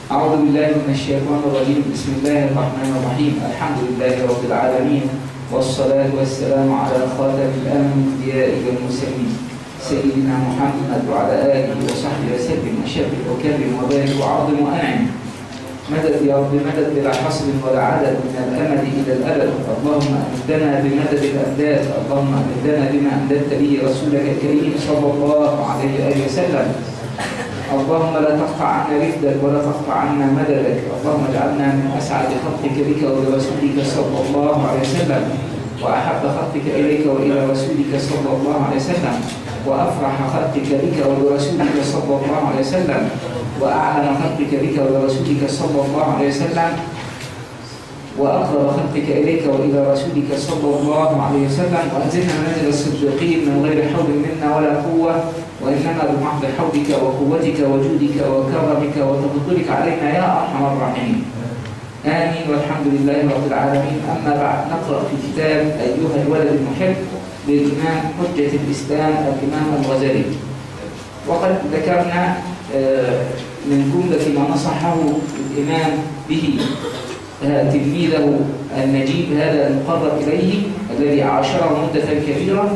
أعوذ بالله من الشيطان الرجيم بسم الله الرحمن الرحيم الحمد لله رب العالمين والصلاة والسلام على خاتم الأنبياء والمرسلين سيدنا محمد وعلى آله وصحبه وسلم وشبه وكرم وبارك وعظم وأنعم مدد يا رب مدد بلا حصر ولا عدد من الأمد إلى الأبد اللهم أمدنا بمدد الأمداد اللهم أمدنا بما أمددت به رسولك الكريم صلى الله عليه وآله وسلم اللهم لا تقطع عنا رفدك ولا تقطع عنا مددك اللهم اجعلنا من أسعد خلقك بك ولرسولك صلى الله عليه وسلم وأحب خلقك إليك وإلى رسولك صلى الله عليه وسلم وأفرح خلقك بك ولرسولك صلى الله عليه وسلم وأعلم خلقك بك ولرسولك صلى الله عليه وسلم وأقرب خلقك إليك وإلى رسولك صلى الله عليه وسلم وأنزلنا منازل الصديقين من غير حول منا ولا قوة وإنما بمحض حولك وقوتك وجودك وكرمك وتفضلك علينا يا أرحم الراحمين آمين والحمد لله رب العالمين أما بعد نقرأ في كتاب أيها الولد المحب للإمام حجة الإسلام الإمام الغزالي وقد ذكرنا من جملة ما نصحه الإمام به تلميذه النجيب هذا المقرب إليه الذي عاشره مدة كبيرة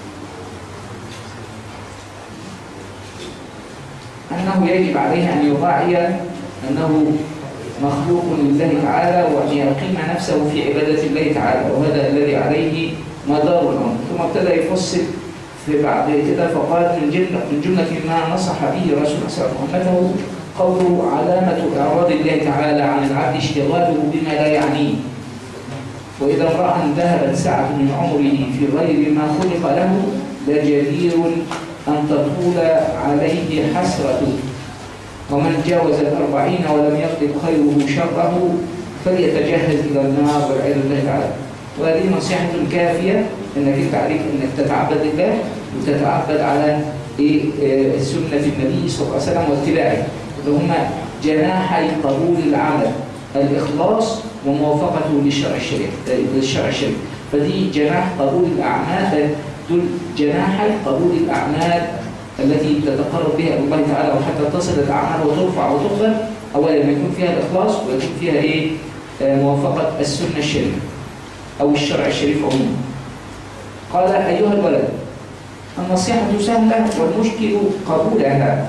أنه يجب عليه أن يراعي أنه مخلوق لله تعالى وأن يقيم نفسه في عبادة الله تعالى وهذا الذي عليه مدار الأمر ثم ابتدى يفصل في بعد كده فقال من جملة, من جملة ما نصح به رسول الله صلى الله عليه وسلم أمته قوله علامة إعراض الله تعالى عن العبد اشتغاله بما لا يعنيه وإذا امرأ ذهبت ساعة من عمره في غير ما خلق له لجدير أن تطول عليه حسرته ومن جاوز الأربعين ولم يقدر خيره شره فليتجهز إلى النار والعياذ بالله تعالى وهذه نصيحة كافية انك انت عليك انك تتعبد الله وتتعبد على إيه سنة النبي صلى الله عليه وسلم واتباعه اللي هما جناحي قبول العمل الإخلاص وموافقته للشرع الشريف للشرع الشريف فدي جناح قبول الأعمال دول جناحي قبول الأعمال التي تتقرب بها الله تعالى وحتى تصل الأعمال وترفع وتقبل أولا ما يكون فيها الإخلاص ويكون فيها إيه موافقة السنة الشريفة أو الشرع الشريف عموما قال أيها الولد النصيحة سهلة والمشكل قبولها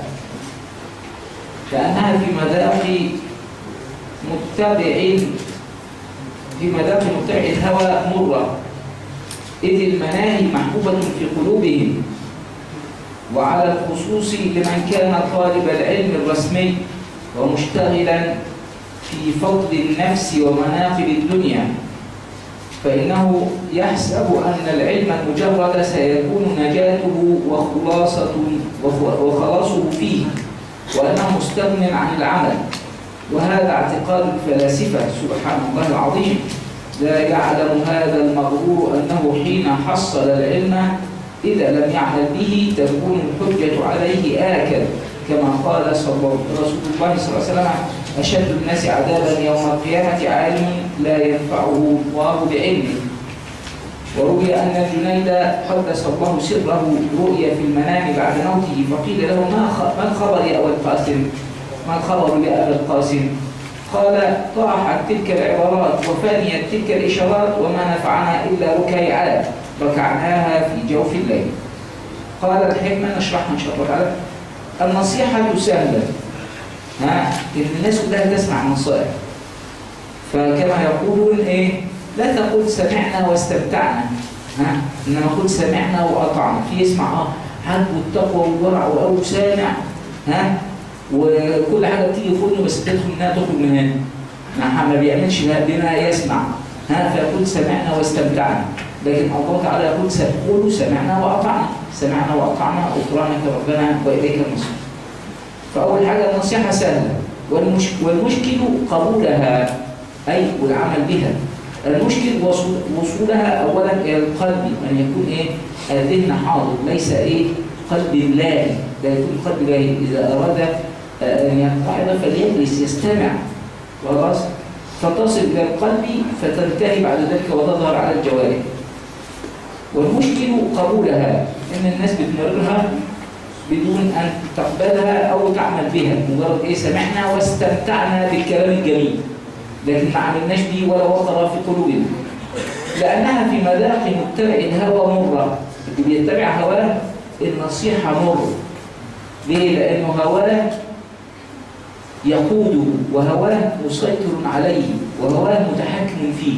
كأنها في مذاق متبع في مذاق متبع الهوى مرة إذ المناهي محبوبة في قلوبهم وعلى الخصوص لمن كان طالب العلم الرسمي ومشتغلا في فضل النفس ومناقب الدنيا فإنه يحسب أن العلم المجرد سيكون نجاته وخلاصة وخلاصه فيه وأنه مستغن عن العمل وهذا اعتقاد الفلاسفة سبحان الله العظيم لا يعلم هذا المغرور أنه حين حصل العلم إذا لم يعمل به تكون الحجة عليه آكل كما قال صلى رسول الله صلى الله عليه وسلم أشد الناس عذابا يوم القيامة عالم لا ينفعه الله بعلمه وروي أن الجنيد قدس الله سره رؤيا في المنام بعد موته فقيل له ما الخبر يا أبا القاسم ما الخبر يا أبا القاسم قال طاحت تلك العبارات وفانيت تلك الإشارات وما نفعنا إلا ركيعات ركعناها في جوف الليل قال الحكمة نشرحها إن شاء الله تعالى النصيحة سهلة ها إن الناس كلها تسمع النصائح فكما يقولون إيه لا تقول سمعنا واستمتعنا ها إنما قل سمعنا وأطعنا في يسمع اه حب والتقوى والورع وأو سامع ها وكل حاجة بتيجي في ودنه بس تدخل منها تخرج من هنا ما بيعملش بما يسمع ها فيقول سمعنا واستمتعنا لكن الله تعالى يقول قولوا سمعنا وأطعنا سمعنا وأطعنا غفرانك ربنا وإليك المصير فأول حاجة النصيحة سهلة والمش... والمشكل قبولها أي والعمل بها المشكل وصول... وصولها أولا إلى القلب أن يكون إيه الذهن حاضر ليس إيه قلب لاهي لا يكون قلب لاهي إذا أراد أن يتعظ فليجلس يستمع خلاص فتصل إلى القلب فتنتهي بعد ذلك وتظهر على الجوارح والمشكل قبولها إن الناس بتمررها بدون أن تقبلها أو تعمل بها مجرد إيه سمعنا واستمتعنا بالكلام الجميل لكن ما عملناش به ولا وقر في قلوبنا لأنها في مذاق متبع الهوى مرة اللي بيتبع هواه النصيحة مر ليه؟ لأنه هواه يقوده وهواه مسيطر عليه وهواه متحكم فيه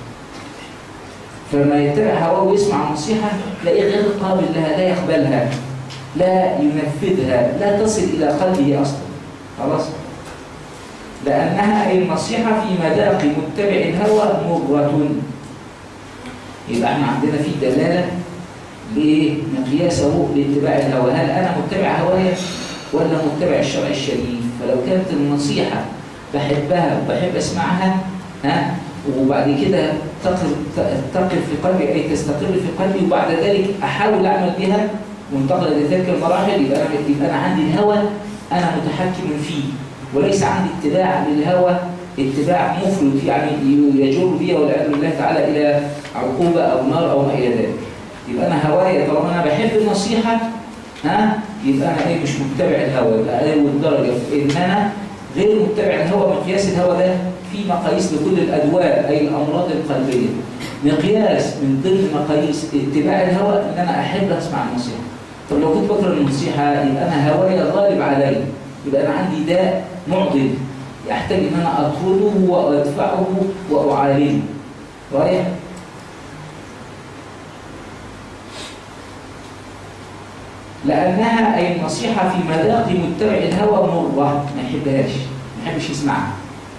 فلما يتبع هواه ويسمع نصيحة تلاقيه غير قابل لها لا يقبلها لا ينفذها لا تصل إلى قلبه أصلا خلاص لأنها أي النصيحة في مذاق متبع الهوى مرة يبقى احنا عندنا في دلالة لمقياسه لاتباع الهوى هل أنا متبع هوايا ولا متبع الشرع الشريف فلو كانت النصيحة بحبها وبحب أسمعها ها وبعد كده تقف تقف في قلبي أي تستقر في قلبي وبعد ذلك أحاول أعمل بها منتقلة لتلك المراحل يبقى أنا, يبقى أنا عندي الهوى أنا متحكم فيه وليس عندي اتباع للهوى اتباع مفرط يعني يجر بي والعياذ بالله تعالى إلى عقوبة أو نار أو ما إلى ذلك يبقى أنا هوايا طالما أنا بحب النصيحة ها يبقى أنا إيه مش متبع الهوى يبقى أقل الدرجة في إن أنا غير متبع الهوى مقياس الهوى ده في مقاييس لكل الأدواء أي الأمراض القلبية مقياس من ضمن مقاييس اتباع الهوى إن أنا أحب أسمع النصيحة طب لو كنت بكره النصيحة يبقى أنا هوايا غالب علي يبقى أنا عندي داء معضل يحتاج إن أنا أطرده وأدفعه وأعالجه رايح؟ لأنها أي النصيحة في مذاق متبع الهوى مرة ما يحبهاش ما يحبش يسمعها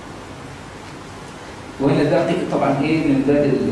وهنا ده طبعا ايه من باب ال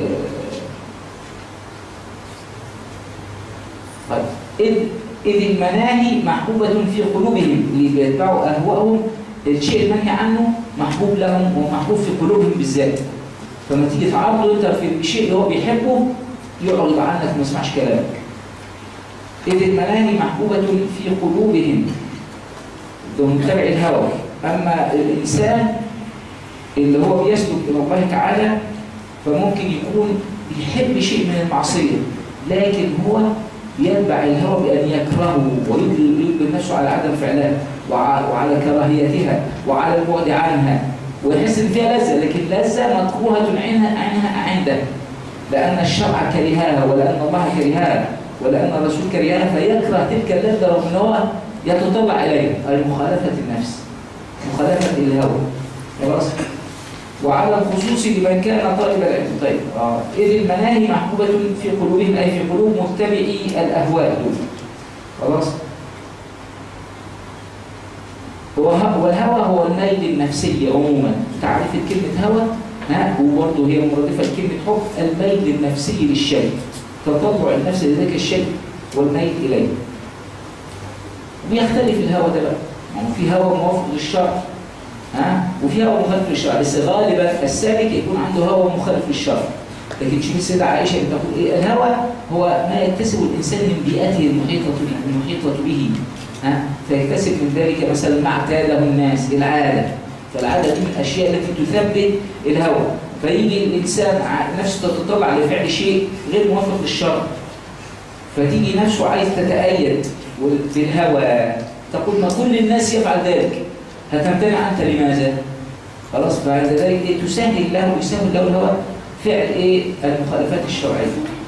طيب إذ, إذ المناهي محبوبة في قلوبهم اللي بيتبعوا أهواءهم الشيء المنهي عنه محبوب لهم ومحبوب في قلوبهم بالذات فلما تيجي تعرضه انت في الشيء اللي هو بيحبه يعرض عنك ما يسمعش كلامك إذ المناهي محبوبة في قلوبهم بمتبع الهوى أما الإنسان اللي هو بيسلك إلى الله تعالى فممكن يكون يحب شيء من المعصية لكن هو يتبع الهوى بأن يكرهه ويجبر نفسه على عدم فعلها وعلى كراهيتها وعلى البعد عنها ويحس ان فيها لذة لكن لذة مكروهة عنها عنها عنده لأن الشرع كرهها ولأن الله كرهها ولأن الرسول كرهها فيكره تلك اللذة رغم ان هو يتطلع إليها أي مخالفة النفس مخالفة الهوى خلاص وعلى الخصوص لمن كان طالب العلم طيب آه. إذ المناهي محبوبة في قلوبهم أي في قلوب متبعي الأهواء دول خلاص والهوى هو الميل النفسي عموما تعريف كلمة هوى ها وبرضه هي مرادفة لكلمة حب الميل النفسي للشيء تطلع النفس لذلك الشيء والميل إليه ويختلف الهوى ده بقى يعني في هوى موافق للشرع ها وفي هوى مخالف للشرع بس غالبا السالك يكون عنده هوى مخالف للشرع لكن شوف السيدة عائشة بتقول ايه الهوى هو ما يكتسب الإنسان من بيئته المحيطة المحيطة به ها فيكتسب من ذلك مثلا ما اعتاده الناس العادة فالعادة دي من الأشياء التي تثبت الهوى فيجي الإنسان نفسه تتطلع لفعل شيء غير موافق للشرع فتيجي نفسه عايز تتأيد بالهوى تقول ما كل الناس يفعل ذلك هتمتنع أنت لماذا؟ خلاص بعد ذلك إيه تسهل له يسهل له الهوى فعل إيه المخالفات الشرعية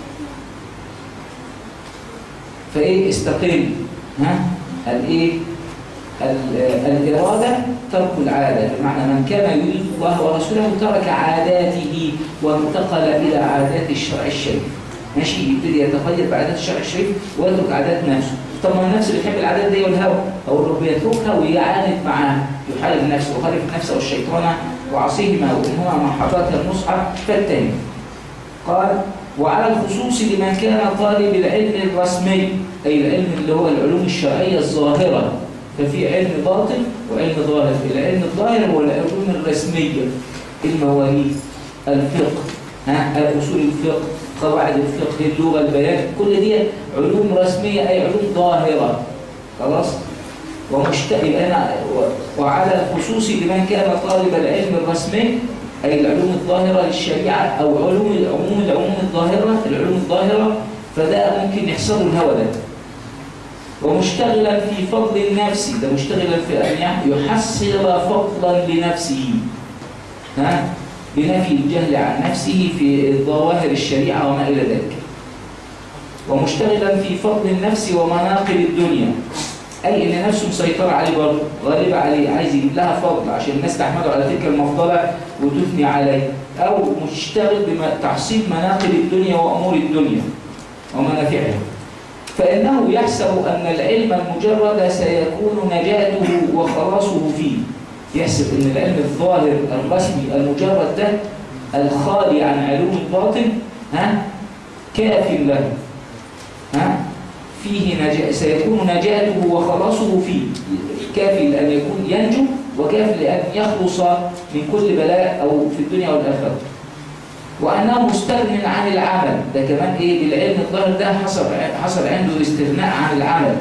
فإيه استقل ها الإيه الإرادة ترك العادة بمعنى من كان يريد الله ورسوله ترك عاداته وانتقل إلى عادات الشرع الشريف ماشي يبتدي يتقيد بعادات الشرع الشريف ويترك عادات نفسه طب ما النفس بتحب العادات دي والهوى او ربنا يتركها ويعاند معاه يحارب نفسه وخالف نفسه والشيطان وعصيهما وانهما محبات المصحف فاتهم قال وعلى الخصوص لمن كان طالب العلم الرسمي أي العلم اللي هو العلوم الشرعية الظاهرة ففي علم باطن وعلم ظاهر العلم الظاهر هو العلوم الرسمية المواريث الفقه ها أصول الفقه قواعد الفقه اللغة البيان كل دي علوم رسمية أي علوم ظاهرة خلاص ومشتئ أنا وعلى الخصوص لمن كان طالب العلم الرسمي أي العلوم الظاهرة للشريعة أو علوم العموم العلوم الظاهرة العلوم الظاهرة فده ممكن يحصل الهوى ده ومشتغلا في فضل النفس ده مشتغلا في أن يحصل فضلا لنفسه ها بنفي الجهل عن نفسه في ظواهر الشريعة وما إلى ذلك ومشتغلا في فضل النفس ومناقب الدنيا أي إن نفسه مسيطرة عليه برضه غالبة عليه عايز يجيب لها فضل عشان الناس تحمده على تلك المفضلة وتثني عليه أو مشتغل بتحصيل مناقب الدنيا وأمور الدنيا ومنافعها فإنه يحسب أن العلم المجرد سيكون نجاته وخلاصه فيه يحسب أن العلم الظاهر الرسمي المجرد ده الخالي عن علوم الباطن ها كاف له ها فيه نجاة سيكون نجاته وخلاصه فيه كافي لأن يكون ينجو وكافي لأن يخلص من كل بلاء أو في الدنيا والآخرة وأنه مستغن عن العمل ده كمان إيه بالعلم الظاهر ده حصل حصل عنده استغناء عن العمل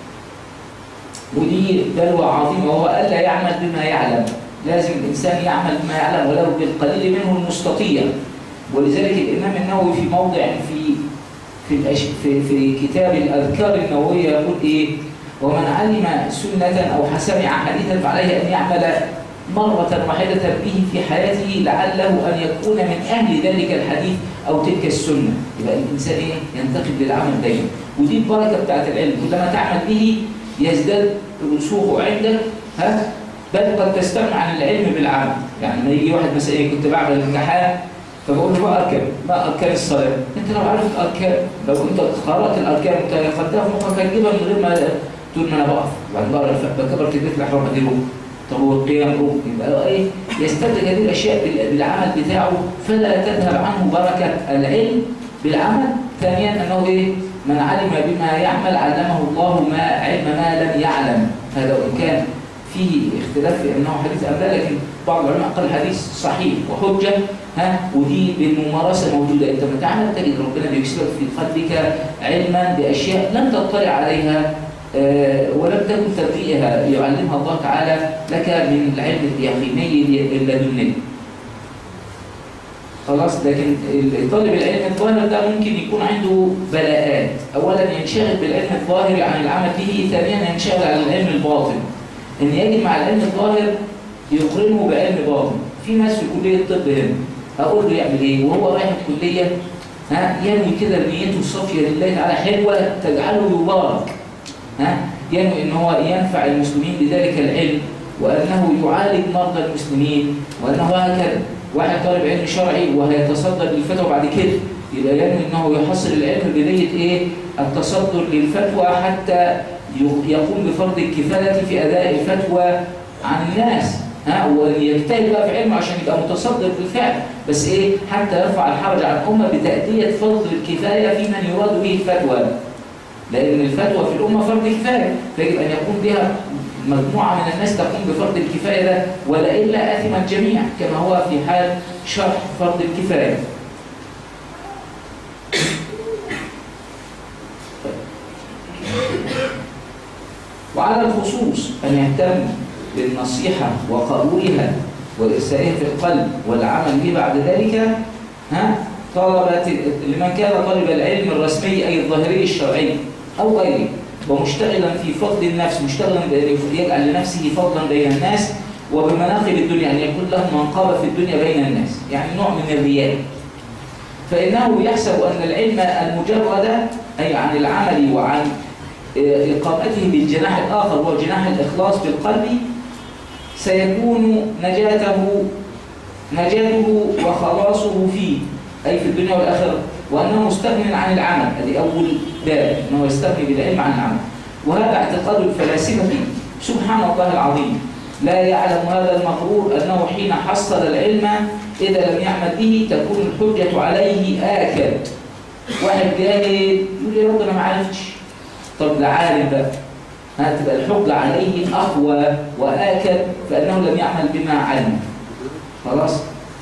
ودي بلوى عظيمة وهو ألا يعمل بما يعلم لازم الإنسان يعمل بما يعلم ولو بالقليل منه المستطيع ولذلك الإمام النووي في موضع في في, الأش... في في كتاب الأذكار النووية يقول إيه ومن علم سنة أو سمع حديثا فعليه أن يعمل مرة واحدة به في حياته لعله أن يكون من أهل ذلك الحديث أو تلك السنة يبقى الإنسان إيه؟ ينتقد للعمل دايما ودي البركة بتاعت العلم كلما تعمل به يزداد رسوخه عندك ها بل قد تستغنى عن العلم بالعمل يعني ما يجي واحد مثلا إيه كنت بعمل امتحان فبقول له ما أركان ما أركان الصلاة أنت لو عارف الأركان لو أنت قرأت الأركان أنت خدتها في مخك هتجيبها من غير ما تقول ما أنا بقف بعد بقرا بكبر تكبيرة الإحرام أديره طب هو القيام يبقى ايه يستدرج هذه الاشياء بالعمل بتاعه فلا تذهب عنه بركه العلم بالعمل ثانيا انه ايه من علم بما يعمل علمه الله ما علم ما لم يعلم هذا وان كان فيه اختلاف في انه حديث ام لا لكن بعض العلماء قال الحديث صحيح وحجه ها ودي بالممارسه موجوده انت ما تعمل تجد ربنا بيكسبك في قلبك علما باشياء لم تطلع عليها ولم تكن تبرئها يعلمها الله تعالى لك من العلم اليقيني اللدني خلاص لكن طالب العلم الظاهر ده ممكن يكون عنده بلاءات اولا ينشغل بالعلم الظاهر عن العمل به ثانيا ينشغل عن العلم الباطن ان يجد مع العلم الظاهر يقرنه بعلم باطن في ناس في كليه الطب هنا اقول له يعمل ايه وهو رايح الكليه ها ينوي كده نيته الصافيه لله تعالى حلوه تجعله يبارك ها ينوي ان هو ينفع المسلمين بذلك العلم وانه يعالج مرضى المسلمين وانه هكذا واحد طالب علم شرعي وهيتصدر للفتوى بعد كده يبقى ينوي انه يحصل العلم بنيه ايه التصدر للفتوى حتى يقوم بفرض الكفايه في اداء الفتوى عن الناس ها ويجتهد بقى في علمه عشان يبقى متصدر بالفعل بس ايه حتى يرفع الحرج عن الامه بتاديه فرض الكفايه في من يراد به الفتوى لأن الفتوى في الأمة فرض كفاية فيجب أن يقوم بها مجموعة من الناس تقوم بفرض الكفاية ده ولا إلا آثم الجميع كما هو في حال شرح فرض الكفاية وعلى الخصوص أن يهتم بالنصيحة وقبولها وإرسائها في القلب والعمل به بعد ذلك ها طلبة لمن كان طالب العلم الرسمي أي الظاهري الشرعي أو غيره ومشتغلا في فضل النفس مشتغلا يجعل لنفسه فضلا بين الناس وبمناقب الدنيا أن يكون له منقبة في الدنيا بين الناس يعني نوع من الرياء فإنه يحسب أن العلم المجرد أي عن العمل وعن إقامته بالجناح الآخر وهو جناح الإخلاص بالقلب سيكون نجاته نجاته وخلاصه فيه أي في الدنيا والآخرة وأنه مستغن عن العمل هذه أول باب أنه يستغني بالعلم عن العمل وهذا اعتقاد الفلاسفة سبحان الله العظيم لا يعلم هذا المغرور أنه حين حصل العلم إذا لم يعمل به تكون الحجة عليه آكل واحد جاهل يقول يا رب أنا ما عرفتش طب ده عالم بقى هتبقى الحجة عليه أقوى وآكل فأنه لم يعمل بما علم خلاص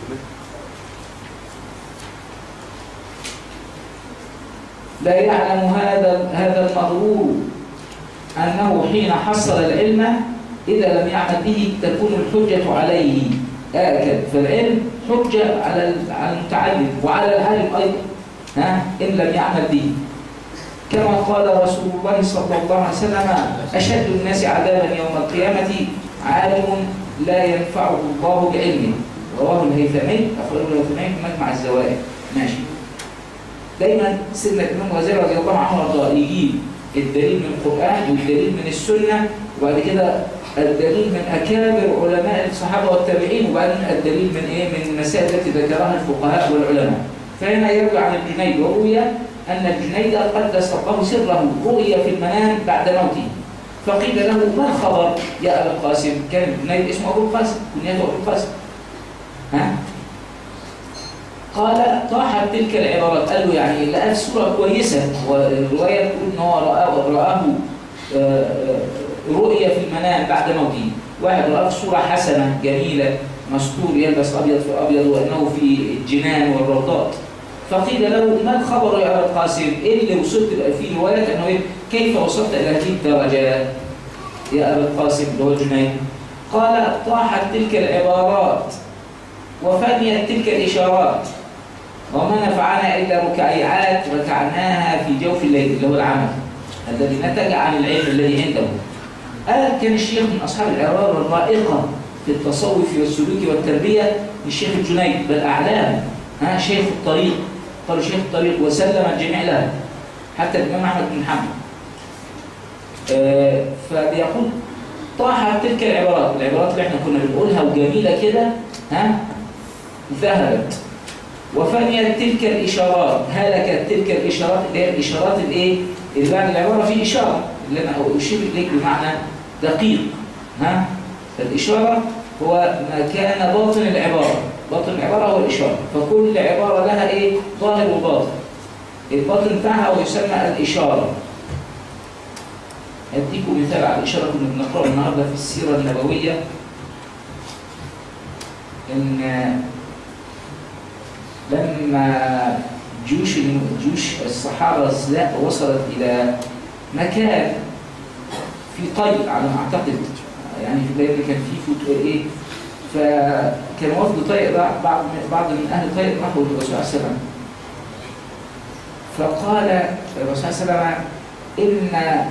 لا يعلم هذا هذا المغرور أنه حين حصل العلم إذا لم يعمل به تكون الحجة عليه آكل فالعلم حجة على على المتعلم وعلى العالم أيضا ها إن لم يعمل به كما قال رسول الله صلى الله عليه وسلم أشد الناس عذابا يوم القيامة عالم لا ينفعه الله بعلمه رواه الهيثمي أخرجه الهيثمي في مجمع الزوائد ماشي دايما سيدنا الإمام الغزالي رضي الله عنه وارضاه يجيب الدليل من القرآن والدليل من السنة وبعد كده الدليل من أكابر علماء الصحابة والتابعين وبعدين الدليل من إيه من المسائل التي ذكرها الفقهاء والعلماء فهنا يروي عن الجنيد وروي أن الجنيد قدس الله سره رؤي في المنام بعد موته فقيل له ما الخبر يا أبا القاسم كان الجنيد اسمه أبو القاسم كنيته أبو القاسم ها قال طاحت تلك العبارات قال له يعني لقى الصورة كويسة والرواية تقول إن هو رآه, رآه رؤية في المنام بعد موته واحد رآه صورة حسنة جميلة مستور يلبس أبيض في أبيض وأنه في الجنان والروضات فقيل له ما الخبر يا أبا القاسم إيه اللي وصلت في رواية أنه كيف وصلت إلى هذه الدرجة يا أبا القاسم اللي هو جنين قال طاحت تلك العبارات وفنيت تلك الإشارات وما نفعنا إلا ركعيات ركعناها في جوف الليل اللي هو العمل الذي نتج عن العلم الذي عنده قال كان الشيخ من أصحاب العبارة الرائقة في التصوف والسلوك والتربية الشيخ الجنيد بل أعلام ها شيخ الطريق قالوا شيخ الطريق وسلم الجميع له حتى الإمام أحمد بن محمد آه فبيقول طاحت تلك العبارات العبارات اللي احنا كنا بنقولها وجميلة كده ها ذهبت وفنيت تلك الإشارات هلكت تلك الإشارات اللي هي الإشارات الإيه؟ اللي بعد العبارة في إشارة اللي أنا أشير إليك بمعنى دقيق ها الإشارة هو ما كان باطن العبارة باطن العبارة هو الإشارة فكل عبارة لها إيه؟ ظاهر وباطن الباطن بتاعها هو يسمى الإشارة أديكم مثال على الإشارة كنا بنقرأه النهاردة في السيرة النبوية إن لما جيوش جيوش الصحابة وصلت إلى مكان في طي على ما أعتقد يعني في الليل كان في فوت إيه فكان وفد طيء بعض بعض من أهل طيء راحوا للرسول صلى الله عليه وسلم فقال الرسول صلى الله عليه وسلم إن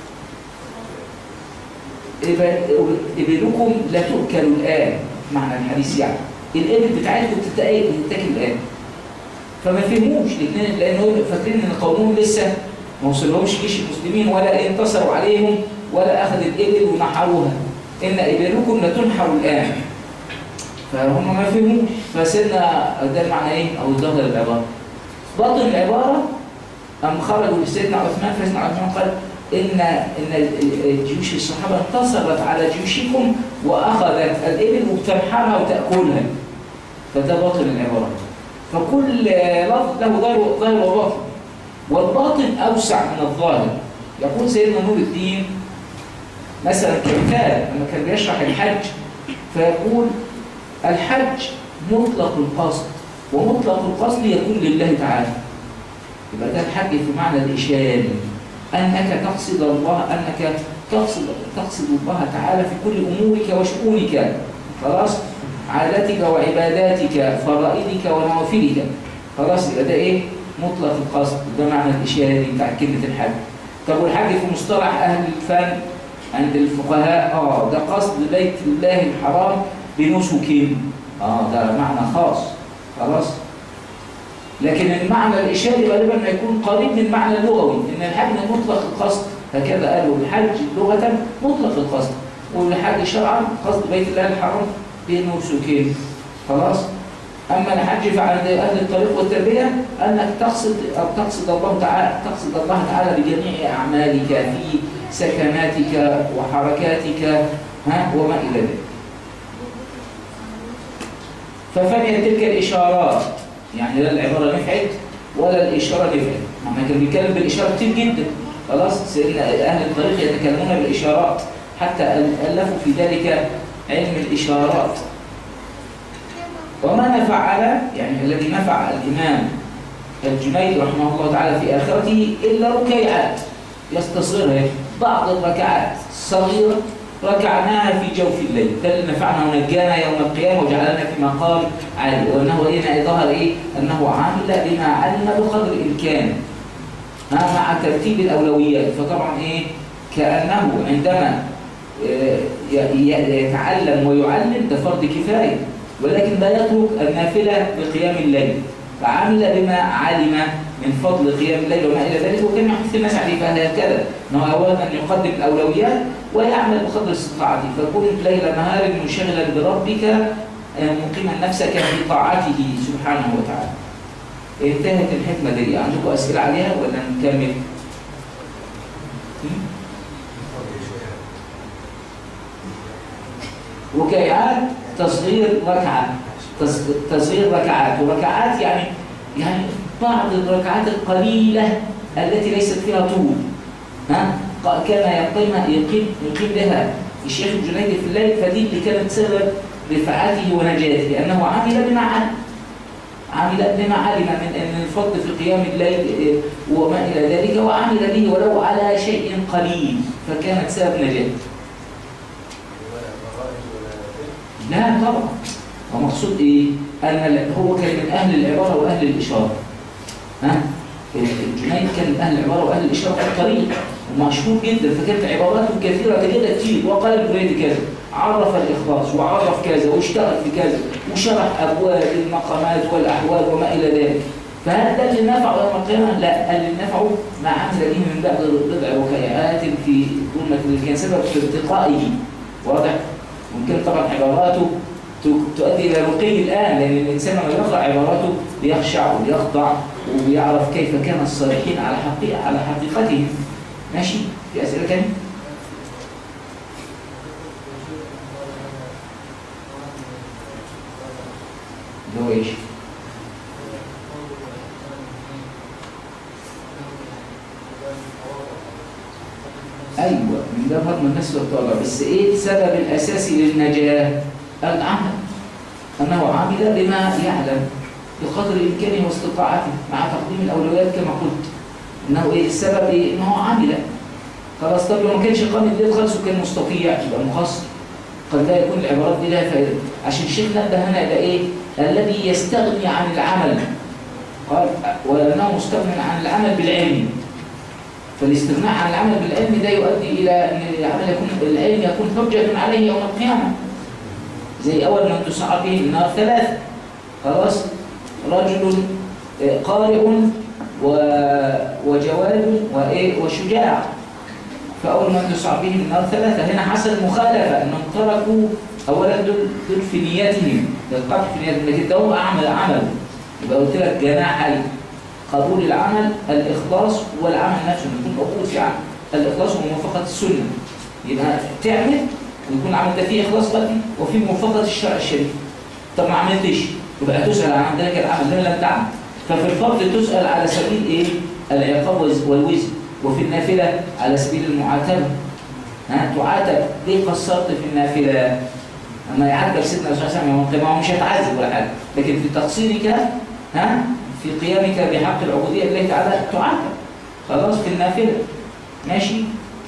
إبلكم لا تؤكل الآن معنى الحديث يعني الإبل بتاعتكم بتتاكل الآن فما فهموش الاثنين لأنهم فاكرين إن قومهم لسه ما وصلهمش جيش المسلمين ولا انتصروا عليهم ولا أخذ الإبل ونحروها إن إبلكم لتنحر الآن فهم ما فهموش فسيدنا ده المعنى إيه أو ظهر العبارة باطن العبارة أم خرجوا لسيدنا عثمان فسيدنا عثمان قال إن إن جيوش الصحابة انتصرت على جيوشكم وأخذت الإبل وبتنحرها وتأكلها فده باطن العبارة فكل لفظ له ظاهر ظاهر وباطن والباطن أوسع من الظاهر يقول سيدنا نور الدين مثلا كمثال لما كان بيشرح الحج فيقول الحج مطلق القصد ومطلق القصد يكون لله تعالى يبقى ده الحج في معنى الإشاري أنك تقصد الله أنك تقصد تقصد الله تعالى في كل أمورك وشؤونك خلاص عاداتك وعباداتك فرائضك ونوافلك خلاص يبقى ده إيه مطلق القصد ده معنى الإشاري بتاع كلمة الحج طب والحج في مصطلح أهل الفن عند الفقهاء اه ده قصد بيت الله الحرام بنسك اه ده معنى خاص خلاص لكن المعنى الإشاري غالبا ما يكون قريب من المعنى اللغوي إن الحج مطلق القصد هكذا قالوا الحج لغة مطلق القصد والحج شرعا قصد بيت الله الحرام بنسكين خلاص أما الحج فعند أهل الطريق والتربية أنك تقصد أو تقصد الله تعالى تقصد الله تعالى بجميع أعمالك في سكناتك وحركاتك ها وما إلى ذلك ففنيت تلك الإشارات يعني لا العبارة نفعت ولا الإشارة نفعت احنا كان بيتكلم بالإشارة كتير جدا خلاص سيدنا أهل الطريق يتكلمون بالإشارات حتى ألفوا في ذلك علم الإشارات وما نفع يعني الذي نفع الإمام الجنيد رحمه الله تعالى في آخرته إلا ركيعات يستصغرها بعض الركعات صغيرة ركعناها في جوف الليل ده اللي نفعنا ونجانا يوم القيامة وجعلنا في مقام عالي وأنه هنا ظهر إيه؟ أنه عمل بما علم بقدر الإمكان ها مع ترتيب الأولويات فطبعا إيه كأنه عندما آه، ي- ي- يتعلم ويعلم ده فرض كفاية ولكن لا يترك النافلة بقيام الليل فعمل بما علم من فضل قيام الليل وما إلى ذلك وكان يحث الناس عليه فهكذا أنه أولا أن يقدم الأولويات ويعمل بقدر استطاعته فكن ليل نهار منشغلا بربك آه، مقيما نفسك في طاعته سبحانه وتعالى انتهت الحكمة دي عندكم أسئلة عليها ولا نكمل؟ هم؟ ركيعات تصغير ركعة تص- تصغير ركعات وركعات يعني يعني بعض الركعات القليلة التي ليست فيها طول ها ق- كان يقيم يقيم يقيم بها الشيخ الجنيدي في الليل فدي اللي كانت سبب رفعته ونجاته لأنه عمل بما علم عمل بما علم من ان الفضل في قيام الليل إيه، وما الى ذلك وعمل به ولو على شيء قليل فكانت سبب نجاته لا طبعا هو مقصود ايه ان ال- هو كان من اهل العباره واهل الاشاره ها الجنيد كان من اهل العباره واهل الاشاره في الطريق ومشهور جدا فكانت عباراته كثيره كده كتير وقال الجنيد كذا عرف الاخلاص وعرف كذا واشتغل في كذا وشرح ابواب المقامات والاحوال وما الى ذلك فهل ده اللي نفعه يوم القيامه؟ لا اللي نفعه ما عمل به من بعد بضع ركيعات في ظلمه اللي كان سبب في ارتقائه واضح؟ ممكن طبعا عباراته ت- تؤدي الى رقي الان لان الانسان لما يقرا عباراته بيخشع وبيخضع وبيعرف كيف كان الصالحين على حقيقه على حقيقتهم ماشي في اسئله ثانيه؟ اللي هو ايش؟ ايوه من ده فضل الناس والطلبه بس ايه السبب الاساسي للنجاه؟ العمل انه عمل بما يعلم بقدر امكانه واستطاعته مع تقديم الاولويات كما قلت انه ايه السبب ايه؟ انه عمل خلاص طب لو ما كانش قام الليل خالص وكان مستطيع يبقى مقصر قد لا يكون العبارات دي لها فائده عشان الشيخ نبه هنا الى ايه؟ الذي يستغني عن العمل قال ولانه مستغني عن العمل بالعلم فالاستغناء عن العمل بالعلم ده يؤدي الى ان العمل يكون العلم يكون حجه عليه يوم القيامه زي اول من تسعر به النار ثلاثه خلاص رجل آه، قارئ و- وجواد وايه وشجاع فاول من تسعر به النار ثلاثه هنا حصل مخالفه انهم تركوا اولا دول دول في نياتهم القطع في نياتهم لكن ده هو عمل عمل يبقى قلت لك جناح قبول العمل الإخلاص والعمل نفسه يكون قبول في عمل الإخلاص وموافقة السنة يبقى تعمل ويكون العمل ده فيه إخلاص قلبي وفيه موافقة الشرع الشريف طب ما عملتش يبقى هتسأل عن ذلك العمل لما لم تعمل ففي الفرض تسأل على سبيل إيه؟ العقاب والز- والوزن وفي النافلة على سبيل المعاتبة ها تعاتب ليه قصرت في النافلة؟ أما يعاتب سيدنا الرسول صلى الله عليه وسلم يوم القيامة هو مش هيتعذب ولا حاجة لكن في تقصيرك ها في قيامك بحق العبودية لله تعالى تعاتب خلاص في النافلة ماشي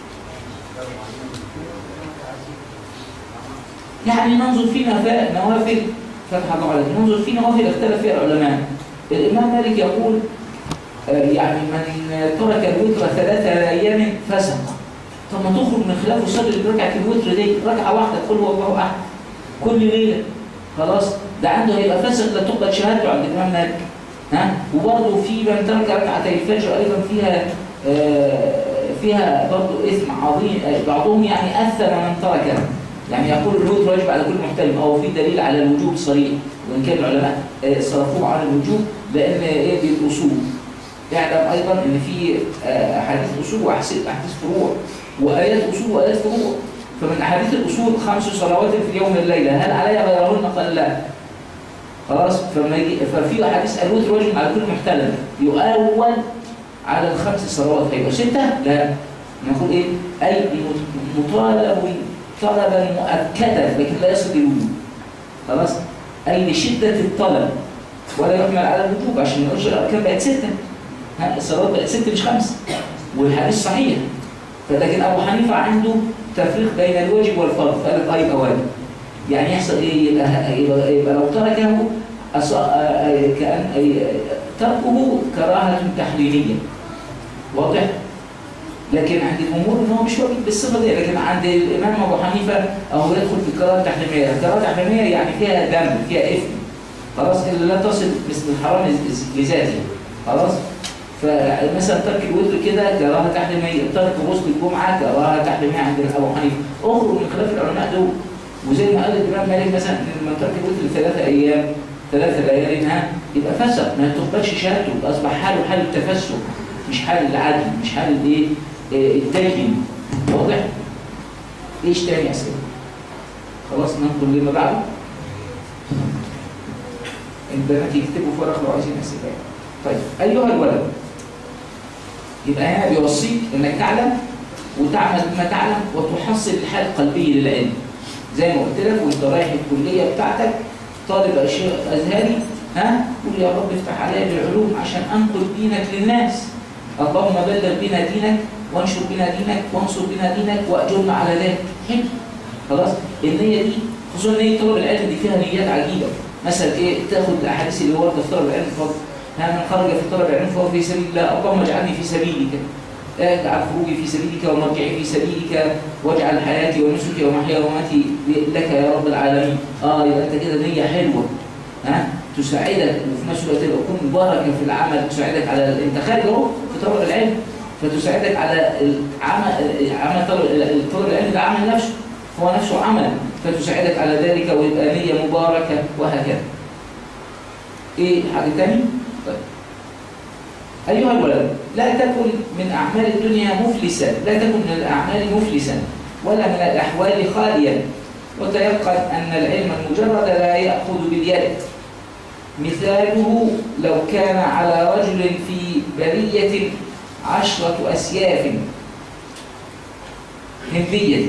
يعني ننظر في نفا- نوافل فتح الله عليك ننظر في نوافل اختلف فيها العلماء الإمام مالك يقول آه، يعني من ترك الوتر ثلاثة أيام فسق طب ما تخرج من خلاف وصلي بركعة الوتر دي ركعة واحدة قل هو الله أحد كل ليلة خلاص ده عنده هيبقى فاسق لا تقبل شهادته عند الإمام مالك ها وبرضه في من ترك ركعتي الفجر أيضا فيها آه، فيها برضه إثم عظيم آه، بعضهم يعني أثم من تركها يعني يقول الوتر واجب على كل محترم أو في دليل على الوجوب صريح وإن كان العلماء آه، صرفوه عن الوجوب لأن إيه دي الأصول اعلم ايضا ان في آه، احاديث اصول واحاديث أحاديث فروع وايات اصول وايات فروع فمن احاديث الاصول خمس صلوات في اليوم والليله هل علي غيرهن قال لا خلاص فما يجي ففي احاديث الوتر واجب على كل محتلم يؤول على الخمس صلوات هيبقى سته لا نقول ايه اي مط- مطالب طلبا مؤكدا لكن لا يصل للوجوب خلاص اي لشده الطلب ولا يحمل على الوجوب عشان ما نقولش الاركان بقت سته ها الصلاه بقت ست مش خمسه والحديث صحيح فلكن ابو حنيفه عنده تفريق بين الواجب والفرض فقال لك اه يبقى واجب يعني يحصل ايه يبقى, يبقى, يبقى لو تركه أص... آه، آه، كأن آه، تركه كراهه تحليليه واضح لكن عند الجمهور ان هو مش واجب بالصفه دي لكن عند الامام ابو حنيفه اهو يدخل في القراءه التحريميه القراءه التحريميه يعني فيها ذنب فيها اثم خلاص اللي لا تصل مثل الحرام لذاته خلاص فمثلا ترك الوتر كده كراهه تحريميه ترك غسل الجمعه كراهه تحريميه عند ابو حنيفه اخرج من خلاف العلماء دول وزي ما قال الامام مالك مثلا ان من ترك الوتر ثلاثه ايام ثلاثه ليالي ها يبقى فسق ما تقبلش شهادته اصبح حاله حال التفسق مش حال العدل مش حال الايه الدين واضح ايش تاني اسئله خلاص ننقل لما بعده البنات يكتبوا في ورق لو عايزين اسئله طيب ايها الولد يبقى هنا بيوصيك انك تعلم وتعمل بما تعلم وتحصل الحال القلبي للعلم زي ما قلت لك وانت رايح الكليه بتاعتك طالب اشياء ازهري ها قول يا رب افتح عليا بالعلوم عشان انقل دينك للناس اللهم بلغ بنا دينك وانشر بنا دينك وانصر بنا دينك واجرنا على ذلك حلو خلاص النيه دي خصوصا نيه طلب العلم دي فيها نيات عجيبه مثلا ايه تاخد الاحاديث اللي ورده في طلب العلم فضل ها من خرج في طلب العلم فهو في سبيل الله اللهم اجعلني في سبيلك اجعل خروجي في سبيلك ومرجعي في سبيلك واجعل حياتي ونسكي ومحيا ومماتي لك يا رب العالمين اه يبقى انت كده نيه حلوه ها تساعدك وفي نفس الوقت تبقى تكون بركه في العمل تساعدك على انت خارج اهو في طلب العلم فتساعدك على العمل عمل طلب طلب العلم ده عمل نفسه هو نفسه عمل فتساعدك على ذلك ويبقى نيه مباركه وهكذا. ايه حاجه ثانيه؟ طيب. ايها الولد لا تكن من اعمال الدنيا مفلسا، لا تكن من الاعمال مفلسا ولا من الاحوال خاليا وتيقن ان العلم المجرد لا ياخذ باليد مثاله لو كان على رجل في برية عشرة أسياف هندية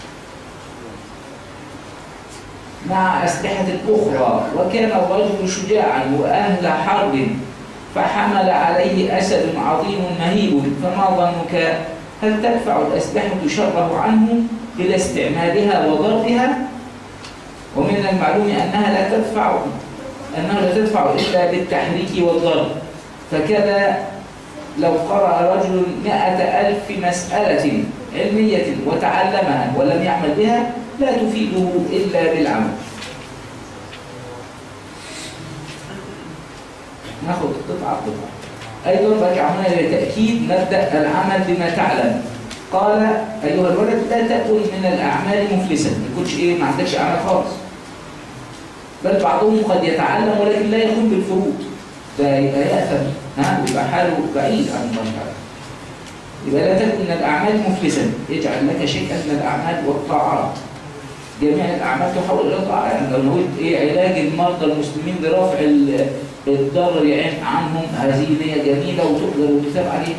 مع أسلحة أخرى وكان الرجل شجاعا وأهل حرب فحمل عليه أسد عظيم مهيب فما ظنك هل تدفع الأسلحة شره عنه إلى استعمالها وضربها ومن المعلوم أنها لا تدفع أنها لا تدفع إلا بالتحريك والضرب فكذا لو قرأ رجل مئة ألف مسألة علمية وتعلمها ولم يعمل بها لا تفيده إلا بالعمل ناخد قطعة قطعة أيضا رجع هنا لتأكيد مبدأ العمل بما تعلم قال أيها الولد لا تكن من الأعمال مفلسا ما تكونش إيه ما عندكش أعمال خالص بل بعضهم قد يتعلم ولكن لا يقوم بالفروض ده يبقى يأثم ها يبقى حاله بعيد عن الله تعالى يبقى لا تكن من الأعمال مفلسا اجعل لك شيئا من الأعمال والطاعات جميع الأعمال تحول إلى طاعة يعني لو نقول إيه علاج المرضى المسلمين برفع الضرر عنهم هذه نية جميلة وتقدر وتثاب عليها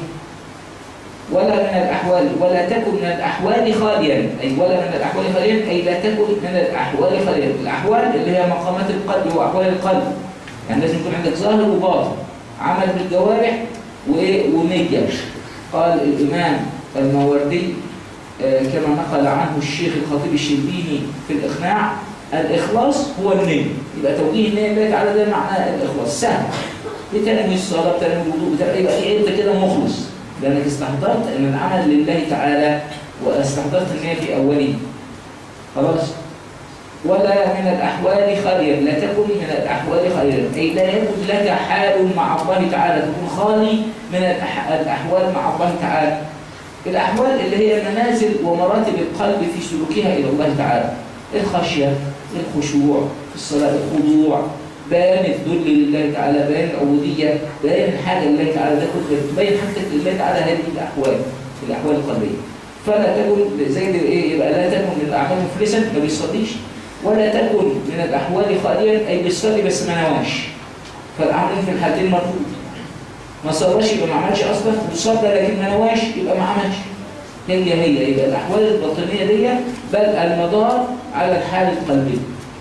ولا من الأحوال ولا تكن من الأحوال خاليا أي ولا من الأحوال خاليا أي لا تكن من الأحوال خاليا الأحوال اللي هي مقامات القلب وأحوال القلب يعني لازم يكون عندك ظاهر وباطن عمل بالجوارح ونية قال الإمام الماوردي آه كما نقل عنه الشيخ الخطيب الشربيني في الإقناع الإخلاص هو النية يبقى توجيه النية الله تعالى ده معنى الإخلاص سهل بتنوي الصلاة بتنوي الوضوء بتنوي يبقى إيه أنت كده مخلص لأنك استحضرت أن العمل لله تعالى واستحضرت النية في أوله خلاص ولا من الأحوال خاليا لا تكن من الأحوال خاليا أي لا يكن لك حال مع الله تعالى تكون خالي من الأحوال مع الله تعالى الأحوال اللي هي منازل ومراتب القلب في سلوكها إلى الله تعالى الخشية الخشوع في الصلاة الخضوع بيان الذل لله تعالى بيان العبودية بيان الحاجة لله تعالى ده كله تبين حاجتك لله تعالى هذه الأحوال الأحوال القلبية فلا تكن زي ايه يبقى لا تكن من الأعمال مفلسا ما بيصليش ولا تكن من الأحوال خاليا أي بيصلي بس ما نواش فالعمل في الحالتين مرفوض ما صلاش يبقى ما عملش أصلا وصلى لكن ما نواش يبقى ما عملش هي هي يبقى الأحوال الباطنية دي بل المدار على الحال القلبي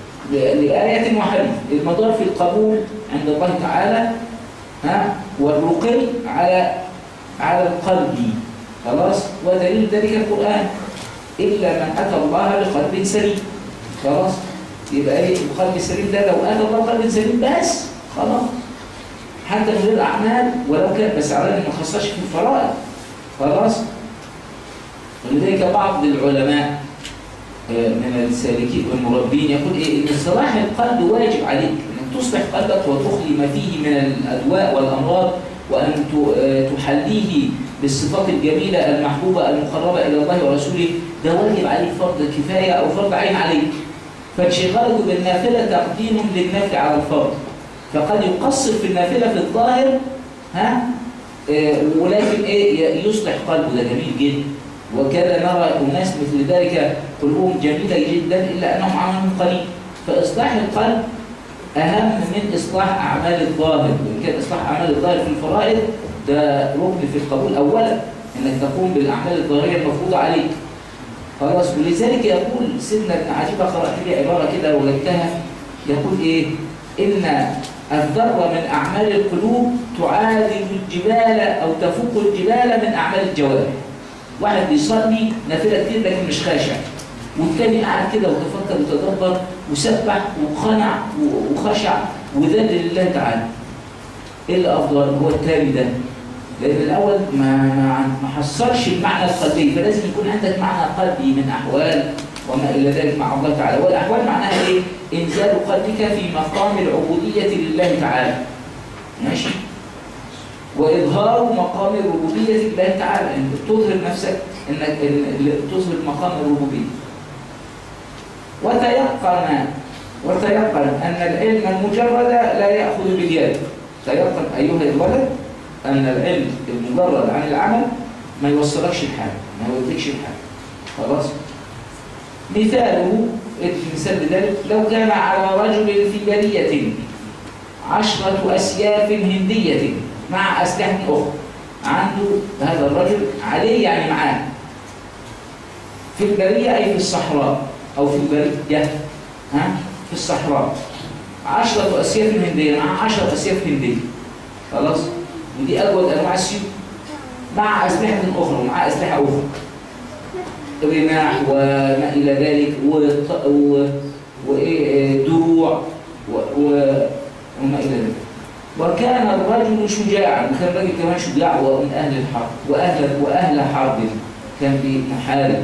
لآية وحديث المدار في القبول عند الله تعالى ها والرقي على على القلب خلاص ودليل ذلك القرآن إلا من أتى الله بقلب سليم خلاص يبقى ايه القلب السليم ده لو أتى الله بقلب سليم بس خلاص حتى من غير أعمال ولو كان بس على ما خصصش في الفرائض خلاص ولذلك بعض العلماء آه، من السالكين والمربين يقول إيه إن صلاح القلب واجب عليك أن تصلح قلبك وتخلي ما فيه من الأدواء والأمراض وأن ت- آه، تحليه بالصفات الجميلة المحبوبة المقربة إلى الله ورسوله ده واجب عليك فرض كفاية أو فرض عين عليك فانشغالك بالنافلة تقديم للنفل على الفرض فقد يقصر في النافلة في الظاهر ها آه، ولكن ايه يصلح قلبه ده جميل جدا وكذا نرى اناس مثل ذلك قلوبهم جميله جدا الا انهم عملهم قليل فاصلاح القلب اهم من اصلاح اعمال الظاهر وان كان اصلاح اعمال الظاهر في الفرائض ده ركن في القبول اولا انك تقوم بالاعمال الظاهريه المفروضه عليك خلاص ولذلك يقول سيدنا ابن عجيبه قرات لي عباره كده وجدتها يقول ايه ان الذره من اعمال القلوب تعادل الجبال او تفوق الجبال من اعمال الجوارح واحد بيصلي نافله كتير لكن مش خاشع والتاني قاعد كده وتفكر وتدبر وسبح وقنع وخشع وذل لله تعالى ايه الافضل هو التاني ده لان الاول ما ما ما حصلش المعنى القلبي فلازم يكون عندك معنى قلبي من احوال وما الى ذلك مع الله تعالى والاحوال معناها ايه انزال قلبك في مقام العبوديه لله تعالى ماشي واظهار مقام الربوبيه لله تعالى ان تظهر نفسك انك إن تظهر مقام الربوبيه وتيقن وتيقن ان العلم المجرد لا ياخذ باليد تيقن ايها الولد ان العلم المجرد عن العمل ما يوصلكش لحاجه ما يوديكش لحاجه خلاص مثاله المثال لذلك لو كان على رجل في بريه عشرة أسياف هندية مع أسلحة أخرى عنده هذا الرجل عليه يعني معاه في البرية أي في الصحراء أو في البرية ها في الصحراء عشرة أسياف هندية مع عشرة أسياف هندية خلاص ودي أجود أنواع السيوف مع أسلحة أخرى ومع أسلحة أخرى رماح وما إلى ذلك وط- و- وإيه دروع و- و- وما إلى ذلك وكان الرجل شجاعا كان الرجل كمان شجاع ومن أهل الحرب وأهل وأهل حرب كان بمحارب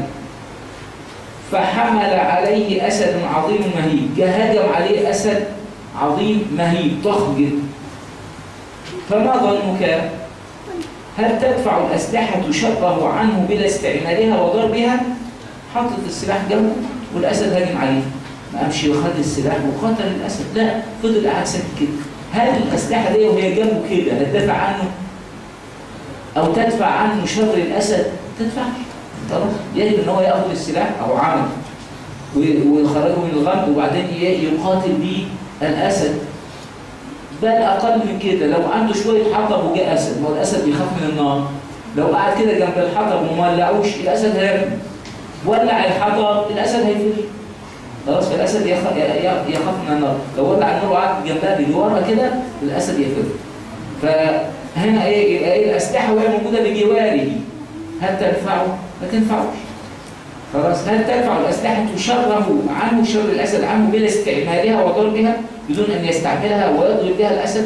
فحمل عليه أسد عظيم مهيب هجم عليه أسد عظيم مهيب ضخم جدا فما ظنك هل تدفع الأسلحة شره عنه بلا استعمالها وضربها حطت السلاح جنبه والأسد هاجم عليه ما قامش خد السلاح وقتل الأسد لا فضل قاعد ساكت كده هل الأسلحة دي وهي جنبه كده هتدافع عنه أو تدفع عنه شر الأسد تدفعش خلاص يجب ان هو ياخذ السلاح او عمل و- ويخرجه من الغرب وبعدين ي- يقاتل بيه الاسد بل اقل من كده لو عنده شويه حطب وجاء اسد ما هو الاسد بيخاف من النار لو قعد كده جنب الحطب وما ولعوش الاسد هيرمي ولع الحطب الاسد هيفر خلاص فالاسد يخ- ي- ي- يخاف من النار لو ولع النار وقعد جنبها بجوارها كده الاسد يفر فهنا ايه يبقى ايه الاسلحه وهي موجوده بجواره هل تنفعه؟ ما تنفعوش خلاص هل تدفع الأسلحة شره عنه شر الأسد عنه بلا استعمالها وضربها بدون أن يستعملها ويضرب بها الأسد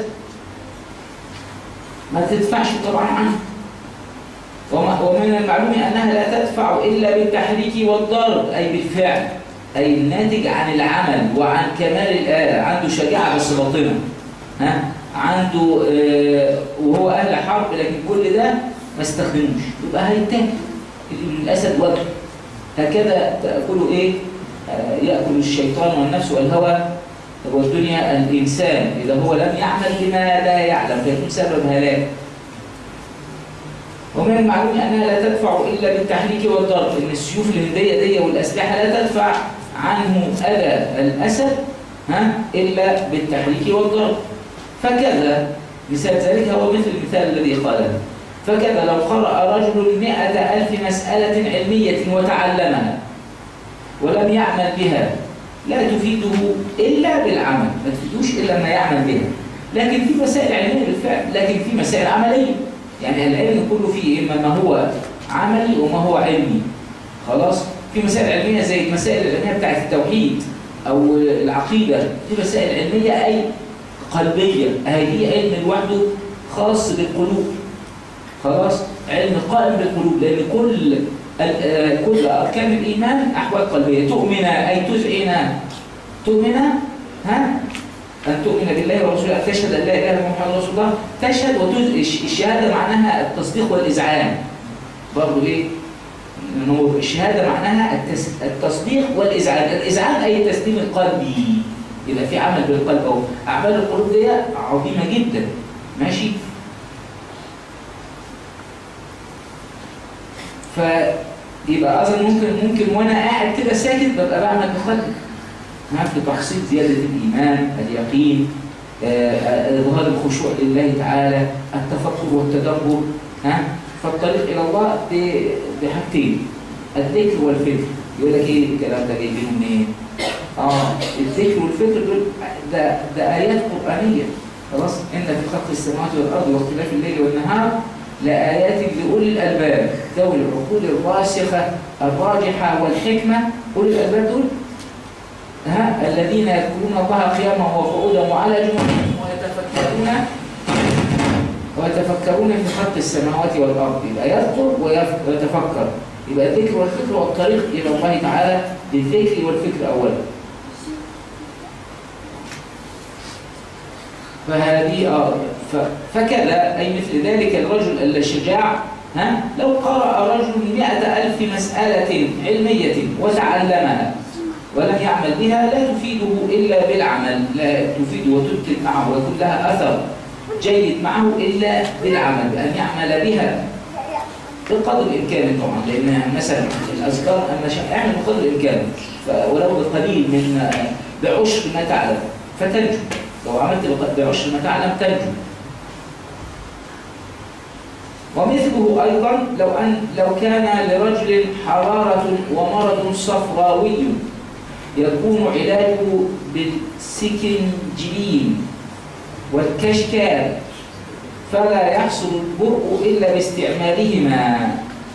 ما تدفعش طبعا عنه وما- ومن المعلوم أنها لا تدفع إلا بالتحريك والضرب أي بالفعل أي الناتج عن العمل وعن كمال الآلة عنده شجاعة بس باطنة ها عنده آه، وهو أهل حرب لكن كل ده ما استخدموش يبقى هيتاكل الأسد وجهه هكذا تأكل إيه آه، يأكل الشيطان والنفس والهوى والدنيا الإنسان إذا هو لم يعمل بما لا يعلم فيكون سبب هلاك ومن المعلوم أنها لا تدفع إلا بالتحريك والضرب إن السيوف الهندية دي والأسلحة لا تدفع عنه أذى الأسد ها إلا بالتحريك والضرب فكذا مثال ذلك هو مثل المثال الذي قاله فكذا لو قرأ رجل مئة ألف مسألة علمية وتعلمها ولم يعمل بها لا تفيده إلا بالعمل ما تفيدوش إلا ما يعمل بها لكن في مسائل علمية بالفعل لكن في مسائل عملية يعني العلم كله فيه إما ما هو عملي وما هو علمي خلاص في مسائل علمية زي المسائل العلمية بتاعت التوحيد أو العقيدة في مسائل علمية أي قلبية هي علم لوحده خاص بالقلوب خلاص علم قائم بالقلوب لأن كل ال- كل أركان الإيمان أحوال قلبية تؤمن أي تذعن تؤمن ها أن تؤمن بالله ورسوله أن تشهد أن لا إله إلا الله محمد رسول الله تشهد وتز... الشهادة معناها التصديق والإذعان برضه إيه؟ إنه الشهادة معناها التس... التصديق والإذعان الإذعان أي التسليم القلبي يبقى في عمل بالقلب أهو أعمال القلوب دي عظيمة جدا ماشي فيبقى أظن ممكن ممكن وأنا قاعد كده ساكت ببقى بعمل بقلبي ها في تحصيل زيادة الإيمان اليقين آه، آه، إظهار الخشوع لله تعالى التفكر والتدبر ها فالطريق إلى الله ب- بحاجتين الذكر والفكر يقول لك إيه الكلام ده جايبينه منين؟ آه الذكر والفكر دول ده ده آيات قرآنية خلاص إن في خلق السماوات والأرض واختلاف الليل والنهار لآيات لأولي الألباب ذوي العقول الراسخة الراجحة والحكمة أولي الألباب دول ها الذين يذكرون الله قياما وقعودا وعلى جنوبهم ويتفكرون ويتفكرون في خلق السماوات والارض يبقى يذكر ويف- ويتفكر يبقى الذكر والفكر والطريق الى الله تعالى بالذكر والفكر اولا فهذه آه ف- فكذا أي مثل ذلك الرجل الشجاع ها لو قرأ رجل مئة ألف مسألة علمية وتعلمها ولم يعمل بها لا تفيده إلا بالعمل لا تفيد وتثبت معه ويكون لها أثر جيد معه إلا بالعمل بأن يعمل بها بقدر الإمكان طبعا لأن مثلا الأذكار أما شاء اعمل بقدر الإمكان ف- ولو بقليل من بعشر ما تعلم فتنجو لو عملت بق- بعشر ما تعلم تنجو ومثله أيضا لو أن لو كان لرجل حرارة ومرض صفراوي يكون علاجه بالسكنجلين والكشكال فلا يحصل البرء إلا باستعمالهما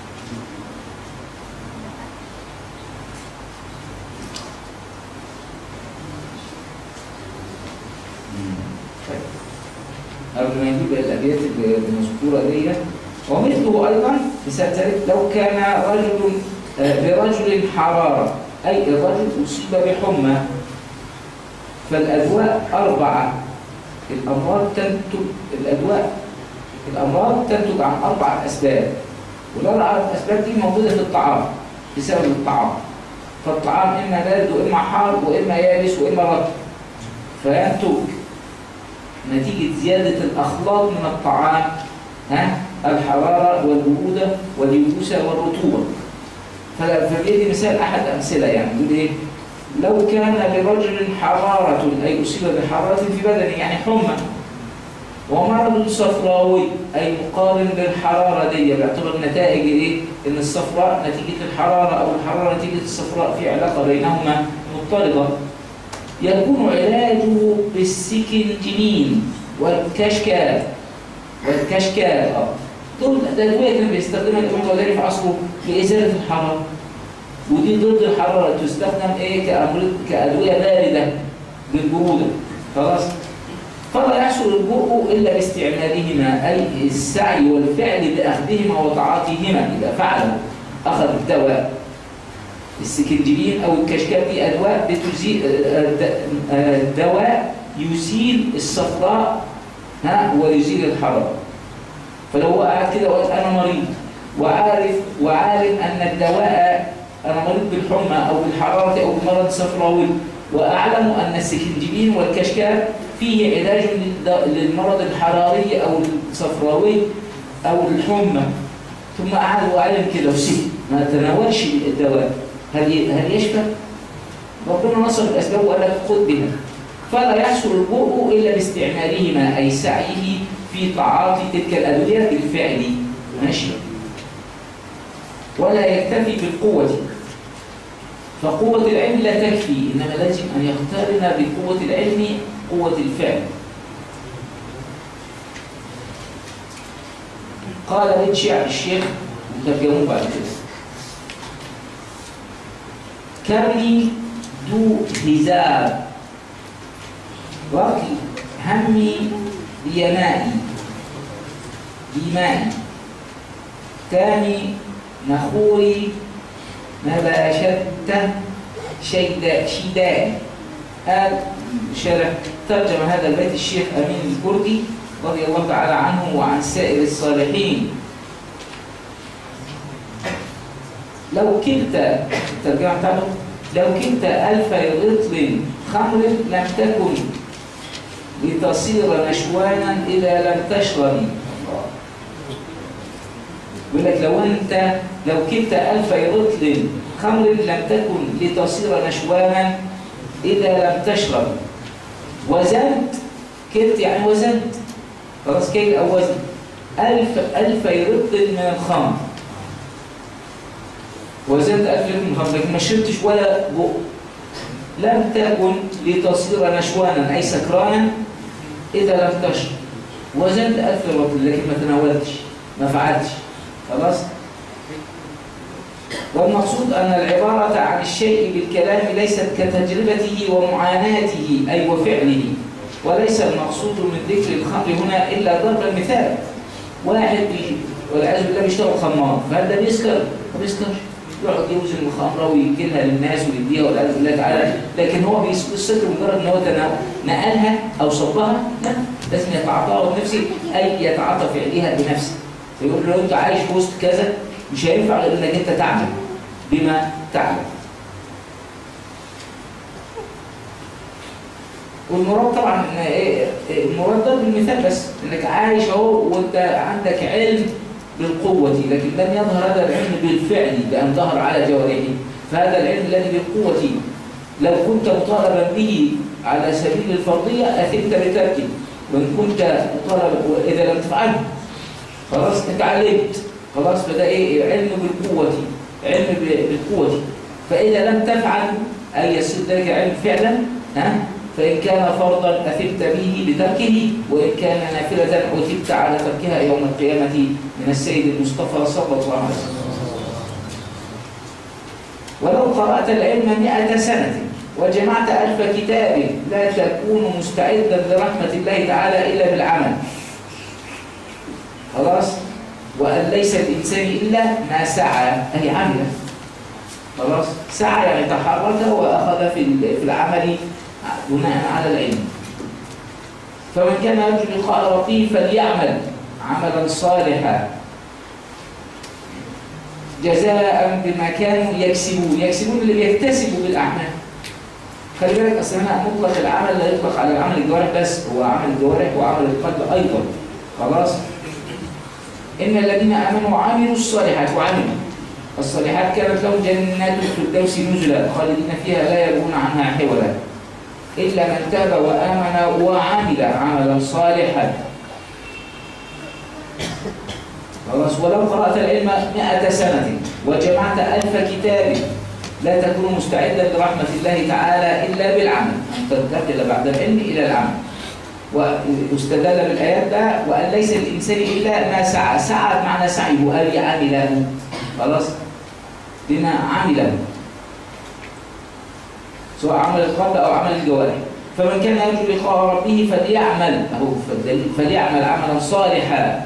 قبل ما يجيب الأبيات المذكورة دي ومثله أيضا مثال ذلك لو كان رجل آه، لرجل حرارة أي الرجل أصيب بحمى فالأدواء أربعة الأمراض تنتج الأدواء الأمراض تنتج عن أربعة أسباب والأربعة أسباب دي موجودة في الطعام بسبب الطعام فالطعام إما بارد وإما حار وإما يابس وإما رطب فينتج نتيجة زيادة الأخلاط من الطعام ها الحرارة والبرودة واليبوسة والرطوبة فلا- فبيدي مثال أحد أمثلة يعني يقول إيه لو كان لرجل حرارة أي أصيب بحرارة في بدنه يعني حمى ومرض صفراوي أي مقارن للحرارة دي بيعتبر نتائج إيه؟ إن الصفراء نتيجة الحرارة أو الحرارة نتيجة الصفراء في علاقة بينهما مضطردة يكون علاجه بالسكنجنين والكشكال والكشكال اه دول ده الأدوية كان بيستخدمها الإمام الغزالي في عصره لإزالة الحرارة ودي ضد الحرارة تستخدم إيه كأمر كأدوية باردة للبرودة خلاص فلا يحصل البرء إلا باستعمالهما أي السعي والفعل بأخذهما وتعاطيهما إذا فعل أخذ الدواء السكنجبين أو الكشكال دي أدواء بتزيل دواء يزيل الصفراء ها ويزيل الحرارة فلو هو قاعد كده وقال أنا مريض وعارف وعالم أن الدواء أنا مريض بالحمى أو بالحرارة أو بمرض صفراوي وأعلم أن السكنجبين والكشكال فيه علاج للد- للمرض الحراري أو الصفراوي أو الحمى ثم قعد وعلم كده وسكت ما تناولش الدواء هل ي- هل يشفى؟ ربنا نصر الأسباب وقال لك خذ بها فلا يحصل البرء إلا باستعمالهما أي سعيه في تعاطي تلك الأدوية بالفعل ماشي ولا يكتفي بالقوة فقوة العلم لا تكفي إنما لازم أن يقترن بقوة العلم قوة الفعل قال بيت شعر الشيخ وترجموه بعد كده كرني دو هزاب ركي همي بيمائي بمائي تاني نخوري نباشت شيدا شيدان قال شرح ترجم هذا البيت الشيخ أمين الكردي رضي الله تعالى عنه وعن سائر الصالحين لو كنت الترجمة بتاعته لو كنت ألف رطل خمر لم تكن لتصير نشوانا إذا لم تشرب يقول لك لو أنت لو كنت ألف رطل خمر لم تكن لتصير نشوانا إذا لم تشرب وزنت كنت يعني وزنت خلاص كيل أو وزن ألف ألف رطل من الخمر وزنت ألف رطل من الخمر لكن ما شربتش ولا بق لم تكن لتصير نشوانا أي سكرانا إذا لم تشرب وزنت ألف رطل لكن ما تناولتش ما فعلتش خلاص والمقصود أن العبارة عن الشيء بالكلام ليست كتجربته ومعاناته أي وفعله وليس المقصود من ذكر الخمر هنا إلا ضرب المثال واحد والعياذ بالله بيشتغل خمار فهل ده بيسكر؟ ما بيسكرش يقعد يوزن الخمره ويجيلها للناس ويديها والعياذ بالله تعالى لكن هو بيسكر مجرد ان هو نقلها او صبها لا لازم يتعاطاها بنفسه اي يتعاطى فعلها بنفسه فيقول له انت عايش في وسط كذا مش هينفع غير انك انت تعمل بما تعمل والمراد طبعا ايه المراد ده بالمثال بس انك عايش اهو وانت عندك علم بالقوة لكن لم يظهر هذا العلم بالفعل بأن ظهر على جوارحه فهذا العلم الذي بالقوة لو كنت مطالبا به على سبيل الفرضية أثبت بتركه وإن كنت مطالبا إذا لم تفعله خلاص انت علمت خلاص فده ايه علم بالقوة علم بالقوة فإذا لم تفعل أي يصير ذلك علم فعلا ها فإن كان فرضا أثبت به بتركه وإن كان نافلة أثبت على تركها يوم القيامة من السيد المصطفى صلى الله عليه وسلم ولو قرأت العلم مئة سنة وجمعت ألف كتاب لا تكون مستعدا لرحمة الله تعالى إلا بالعمل خلاص وأن ليس الإنسان إلا ما سعى أي عمل خلاص سعى يعني تحرك وأخذ في العمل بناء على العلم فمن كان يرجو لقاء ربه فليعمل عملا صالحا جزاء بما كانوا يكسبون يكسبون اللي بيكتسبوا بالاعمال خلي بالك اصل هنا مطلق العمل لا يطلق على عمل الجوارح بس هو عمل الجوارح وعمل القلب ايضا خلاص ان الذين امنوا وعملوا الصالحات وعملوا الصالحات كانت لهم جنات الفردوس نزلا خالدين فيها لا يبغون عنها حولا إلا من تاب وآمن وعمل عملا صالحا خلاص ولو قرأت العلم مئة سنة وجمعت ألف كتاب لا تكون مستعدا لرحمة الله تعالى إلا بالعمل أن تنتقل بعد العلم إلى العمل واستدل بالآيات ده وأن ليس للإنسان إلا ما سعى سعى بمعنى سعيه أي عمله خلاص بما عمله سواء عمل القلب أو عمل الجوارح فمن كان يرجو لقاء ربه فليعمل أهو فليعمل عملا صالحا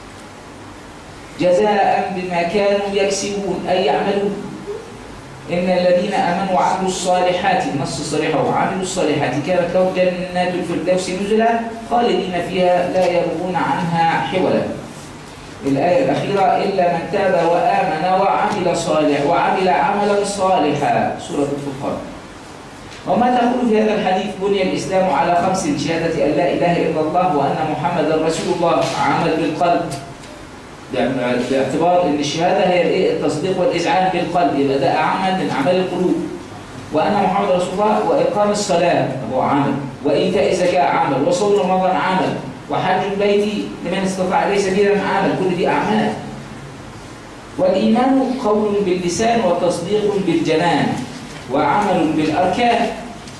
جزاء بما كانوا يكسبون أي يعملون إن الذين آمنوا وعملوا الصالحات النص الصريح وعملوا الصالحات كانت لهم جنات الفردوس نزلا خالدين فيها لا يبغون عنها حولا الآية الأخيرة إلا من تاب وآمن وعمل صالح وعمل عملا صالحا سورة الفرقان وما تقول في هذا الحديث بني الإسلام على خمس شهادة أن لا إله إلا الله وأن محمدا رسول الله عمل بالقلب باعتبار أن الشهادة هي التصديق والإذعان بالقلب يبقى ده عمل من أعمال القلوب وأن محمد رسول الله وإقام الصلاة هو عمل وإيتاء الزكاة عمل وصوم رمضان عمل وحج البيت لمن استطاع إليه سبيلا عمل كل دي أعمال والإيمان قول باللسان وتصديق بالجنان وعمل بالأركان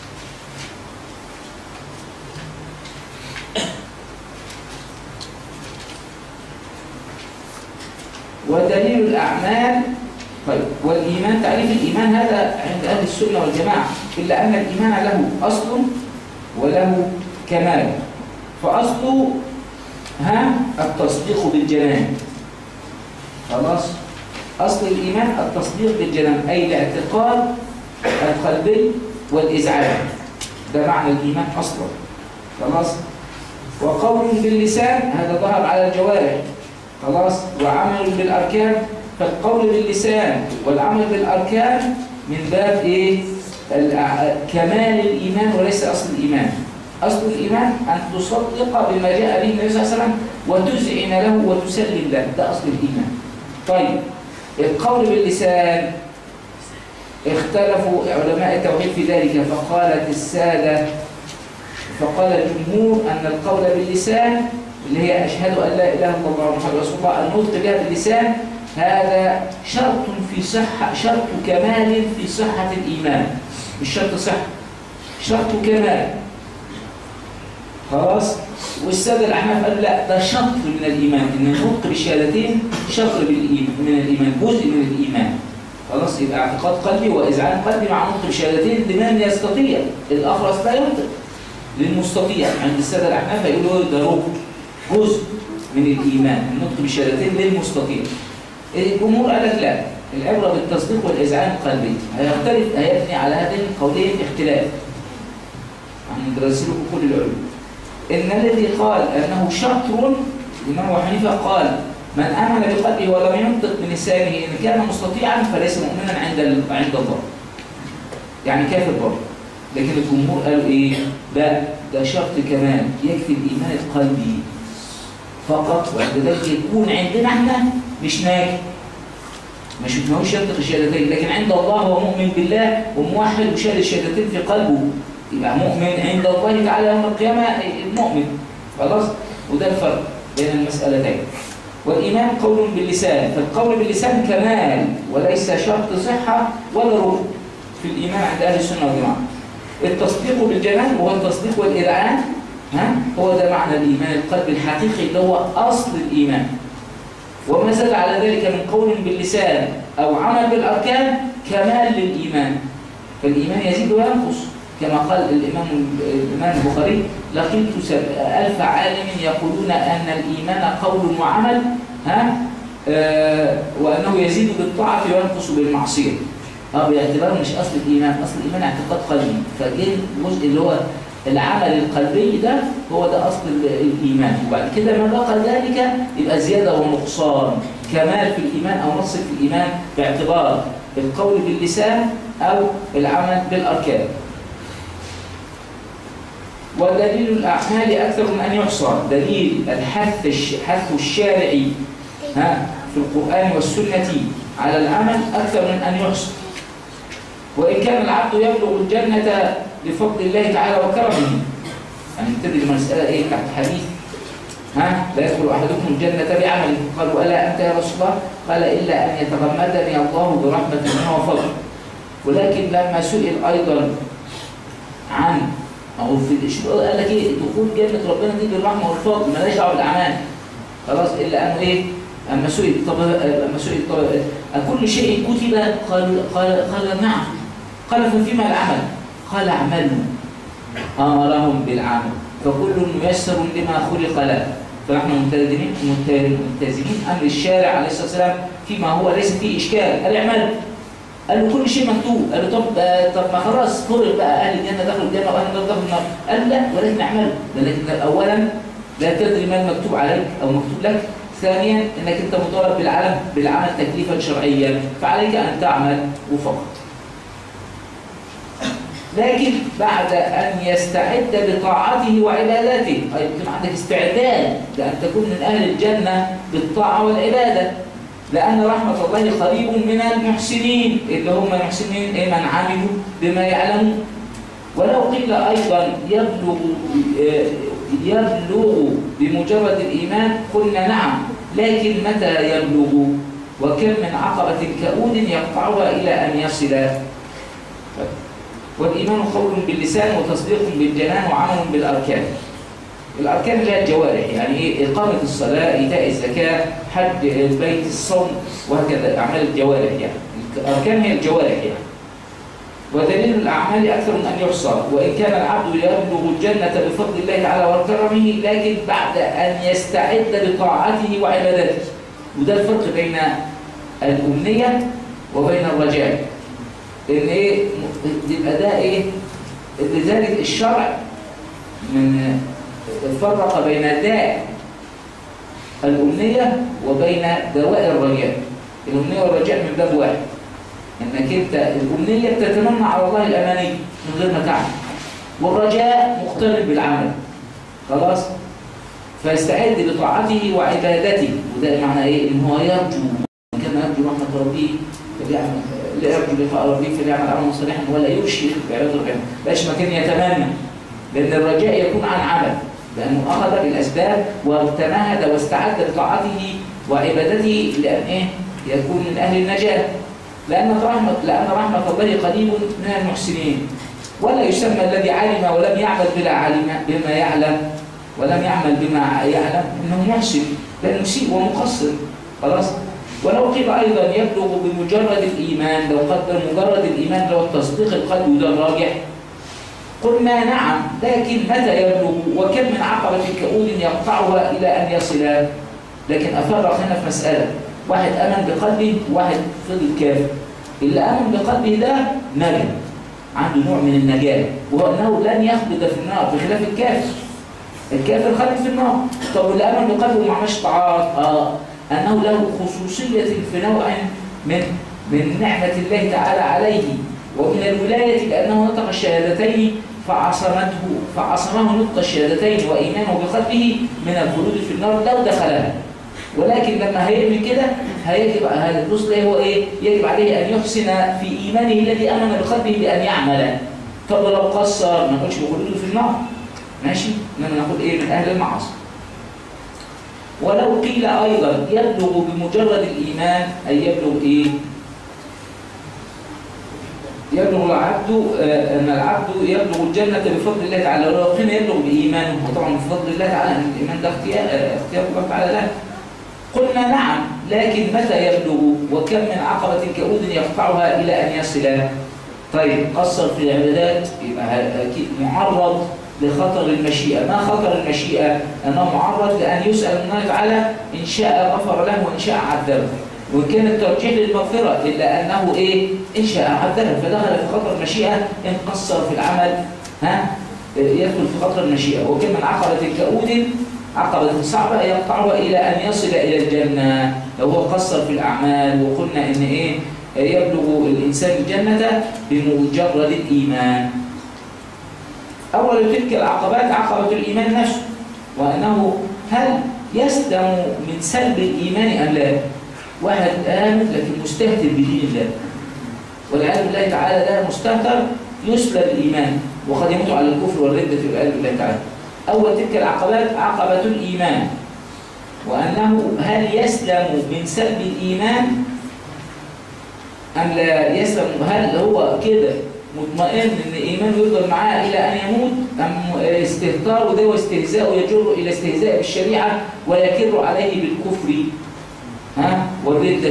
ودليل الأعمال طيب والإيمان تعريف الإيمان هذا عند أهل السنة والجماعة إلا أن الإيمان له أصل وله كمال فأصله ها التصديق بالجنان خلاص أصل الإيمان التصديق بالجنان أي الاعتقاد القلبي والإزعاج ده معنى الإيمان أصلا خلاص وقول باللسان هذا ظهر على الجوارح خلاص وعمل بالأركان فالقول باللسان والعمل بالأركان من باب إيه كمال الإيمان وليس أصل الإيمان أصل الإيمان أن تصدق بما جاء به النبي صلى الله عليه وسلم وتزعن له وتسلم له ده أصل الإيمان طيب القول باللسان اختلفوا علماء التوحيد في ذلك فقالت السادة فقال الجمهور أن القول باللسان اللي هي أشهد أن لا إله إلا الله محمد رسول الله النطق بها باللسان هذا شرط في صحة شرط كمال في صحة الإيمان مش شرط صحة شرط كمال خلاص والسادة الأحناف قالوا لا ده شطر من الإيمان إن النطق بالشهادتين شطر من الإيمان جزء من الإيمان خلاص يبقى اعتقاد قلبي وإذعان قلبي مع نطق بشهادتين لمن يستطيع الأخرس لا ينطق للمستطيع عند السادة الأحناف يقولوا ده ركن جزء من الإيمان النطق بالشهادتين للمستطيع الجمهور قال لك لا العبرة بالتصديق والإذعان القلبي هيختلف هيبني على هذين القولين اختلاف هندرس لكم كل العلوم إن الذي قال أنه شطر الإمام أبو حنيفة قال من آمن بقلبه ولم ينطق بلسانه إن كان مستطيعا فليس مؤمنا عند عند الله يعني كافر برضه لكن الجمهور قالوا إيه لا ده شرط كمان يكفي الإيمان القلبي فقط وعند ذلك يكون عندنا احنا مش ناجي ما شفناهوش ينطق الشهادتين لكن عند الله هو مؤمن بالله وموحد وشهد الشهادتين في قلبه يبقى مؤمن عند الله تعالى يوم القيامة المؤمن خلاص وده الفرق بين المسألتين والإيمان قول باللسان فالقول باللسان كمال وليس شرط صحة ولا ركن في الإيمان عند أهل السنة والجماعة التصديق بالجنان وهو التصديق والإذعان ها هو ده معنى الإيمان القلب الحقيقي اللي هو أصل الإيمان وما زاد على ذلك من قول باللسان أو عمل بالأركان كمال للإيمان فالإيمان يزيد وينقص كما قال الإمام الإمام البخاري لقيت ألف عالم يقولون أن الإيمان قول وعمل ها آه وأنه يزيد بالطاعة وينقص بالمعصية اه باعتباره مش أصل الإيمان أصل الإيمان اعتقاد قلبي فجه الجزء اللي هو العمل القلبي ده هو ده أصل الإيمان وبعد كده ما بقى ذلك يبقى زيادة ونقصان كمال في الإيمان أو نقص في الإيمان باعتبار القول باللسان أو العمل بالأركان ودليل الأعمال أكثر من أن يحصى دليل الحث الحث الشارعي ها في القرآن والسنة على العمل أكثر من أن يحصى وإن كان العبد يبلغ الجنة بفضل الله تعالى وكرمه يعني تدري المسألة إيه تحت حديث ها لا يدخل أحدكم الجنة بعمله قالوا ألا أنت يا رسول الله قال إلا أن يتغمدني الله برحمة منه وفضل ولكن لما سئل أيضا عن أو في الشو قال لك إيه دخول جنة ربنا دي بالرحمة والفضل مالهاش دعوة بالأعمال خلاص إلا أنه إيه أما سئل طب أما سئل طب أكل شيء كتب قال قال قال نعم قال ففيما العمل قال اعملوا أمرهم بالعمل فكل ميسر لما خلق له فنحن ملتزمين ملتزمين أمر الشارع عليه الصلاة والسلام فيما هو ليس فيه إشكال قال اعملوا قال له كل شيء مكتوب قال له طب طب ما خلاص فرق بقى اهل الجنه دخلوا الجنه واهل النار دخلوا النار قال لا ولكن اعملوا لكن اولا لا تدري ما المكتوب عليك او مكتوب لك ثانيا انك انت مطالب بالعمل بالعمل تكليفا شرعيا فعليك ان تعمل وفقط لكن بعد أن يستعد بطاعته وعبادته أي يكون عندك استعداد لأن تكون من أهل الجنة بالطاعة والعبادة لأن رحمة الله قريب من المحسنين اللي هم المحسنين إيه من عملوا بما يعلمون ولو قيل أيضا يبلغ يبلغ بمجرد الإيمان قلنا نعم لكن متى يبلغ وكم من عقبة كؤود يقطعها إلى أن يصل والإيمان قول باللسان وتصديق بالجنان وعمل بالأركان الأركان اللي هي الجوارح يعني إيه إقامة الصلاة إيتاء الزكاة حج البيت الصوم وهكذا أعمال الجوارح يعني الأركان هي الجوارح يعني ودليل الأعمال أكثر من أن يحصى وإن كان العبد يبلغ الجنة بفضل الله تعالى وكرمه لكن بعد أن يستعد بطاعته وعبادته وده الفرق بين الأمنية وبين الرجاء إن إيه يبقى ده إيه لذلك الشرع من فرق بين داء الأمنية وبين دواء الرجاء الأمنية والرجاء من باب واحد انك انت الامنيه بتتمنى على الله الاماني من غير ما تعمل والرجاء مقترن بالعمل خلاص فيستعد لطاعته وعبادته وده معنى ايه ان هو يرجو كما يرجو رحمه ربه فليعمل لا يرجو لقاء ربه فليعمل عملا صالحا ولا يشرك بعباده ربه باش مكان يتمنى لان الرجاء يكون عن عمل لانه اخذ بالاسباب واجتهد واستعد لطاعته وعبادته لان ايه يكون من اهل النجاه لأن رحمة لأن رحمة الله قريب من المحسنين ولا يسمى الذي علم ولم يعمل بلا علم بما يعلم ولم يعمل بما يعلم انه محسن بل مسيء ومقصر خلاص ولو قيل ايضا يبلغ بمجرد الايمان لو قدر مجرد الايمان لو التصديق القلبي ده الراجح قلنا نعم لكن متى يبلغ وكم من عقبه كؤود يقطعها الى ان يصل لكن افرق هنا في مساله واحد امن بقلبه وواحد فضل كافر اللي امن بقلبه ده نجا عنده نوع من النجاه وهو انه لن يخلد في النار بخلاف الكافر الكافر خالد في النار طب واللي امن بقلبه وما عملش طاعات اه انه له خصوصيه في نوع من من نعمه الله تعالى عليه ومن الولايه لانه نطق الشهادتين فعصمته فعصمه نطق الشهادتين وايمانه بقلبه من الخلود في النار لو دخلها ولكن لما هيعمل كده هيجب هتبص ليه هو ايه يجب عليه ان يحسن في ايمانه الذي امن بقلبه بان يعمل طب لو قصر ما نقولش بخلوده في النار ماشي انما نقول ايه من اهل المعاصي ولو قيل ايضا يبلغ بمجرد الايمان اي يبلغ ايه يبلغ العبد ان العبد يبلغ الجنه بفضل الله تعالى ولو قيل يبلغ بايمانه وطبعا بفضل الله تعالى ان الايمان ده اختيار اختيار الله تعالى له قلنا نعم لكن متى يبلغ وكم من عقبة كؤود يقطعها إلى أن يصل طيب قصر في العبادات يبقى أكيد معرض لخطر المشيئة ما خطر المشيئة أنه معرض لأن يسأل الله تعالى إن شاء غفر له وإن شاء عذبه وإن كان الترجيح للمغفرة إلا أنه إيه إن شاء عذبه فدخل في خطر المشيئة إن قصر في العمل ها يدخل في خطر المشيئة وكم من عقبة كؤود عقبة صعبة يقطعها إلى أن يصل إلى الجنة لو هو قصر في الأعمال وقلنا إن إيه يبلغ الإنسان الجنة بمجرد الإيمان أول تلك العقبات عقبة الإيمان نفسه وأنه هل يسلم من سلب الإيمان أم لا واحد آمن لكن مستهتر بدين الله والعياذ بالله تعالى ده مستهتر يسلب الإيمان وقد يموت على الكفر والردة والعياذ بالله تعالى أول تلك العقبات عقبة الإيمان وأنه هل يسلم من سلب الإيمان أم لا يسلم هل هو كده مطمئن ان ايمانه يفضل معاه الى ان يموت ام استهتاره ده واستهزاءه يجر الى استهزاء بالشريعه ويكر عليه بالكفر ها والرده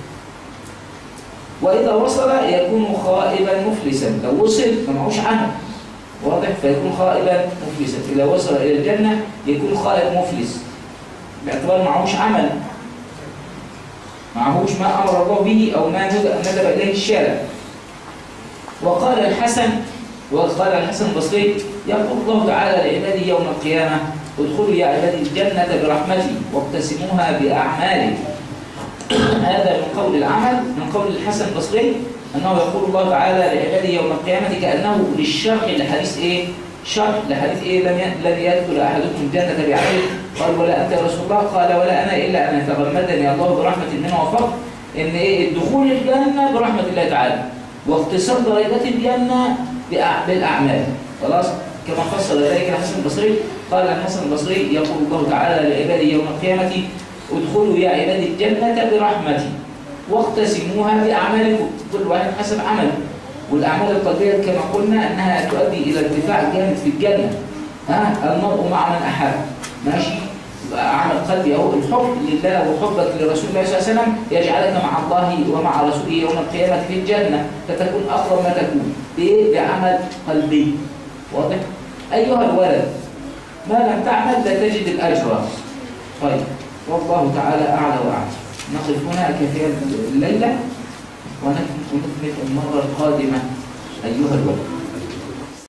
واذا وصل يكون خائبا مفلسا لو وصل ما معهوش عمل واضح فيكون خائبا مفلسا اذا وصل الى الجنه يكون خائب مفلس باعتبار معهوش عمل معهوش ما امر الله به او ما ندب اليه الشارع وقال الحسن وقال الحسن البصري يقول الله تعالى لعباده يوم القيامة ادخلوا يا عبادي الجنة برحمتي واقتسموها بأعمالي هذا من قول العمل من قول الحسن البصري أنه يقول الله تعالى لعباده يوم القيامة كأنه للشرح لحديث إيه؟ شرح لحديث إيه لم لن يدخل أحدكم الجنة بعمله قال ولا أنت يا رسول الله قال ولا أنا إلا أن يتغمدني الله برحمة منه وفضل إن إيه الدخول الجنة برحمة الله تعالى واختصار درجات الجنة بالأعمال خلاص كما فسر ذلك الحسن البصري قال الحسن البصري يقول الله تعالى لعباده يوم القيامة ادخلوا يا عبادي الجنة برحمتي واقتسموها بأعمالكم كل واحد حسب عمله والأعمال القلبية كما قلنا أنها تؤدي إلى ارتفاع جامد في الجنة ها المرء مع من أحب ماشي عمل قلبي أهو الحب لله وحبك لرسول الله صلى الله عليه وسلم يجعلك مع الله ومع رسوله يوم القيامة في الجنة فتكون أقرب ما تكون بإيه؟ بعمل قلبي واضح؟ أيها الولد ما لم تعمل لا تجد الأجر طيب والله تعالى أعلى وأعلم نقف هنا كثير الليلة ونكمل المرة القادمة أيها الولد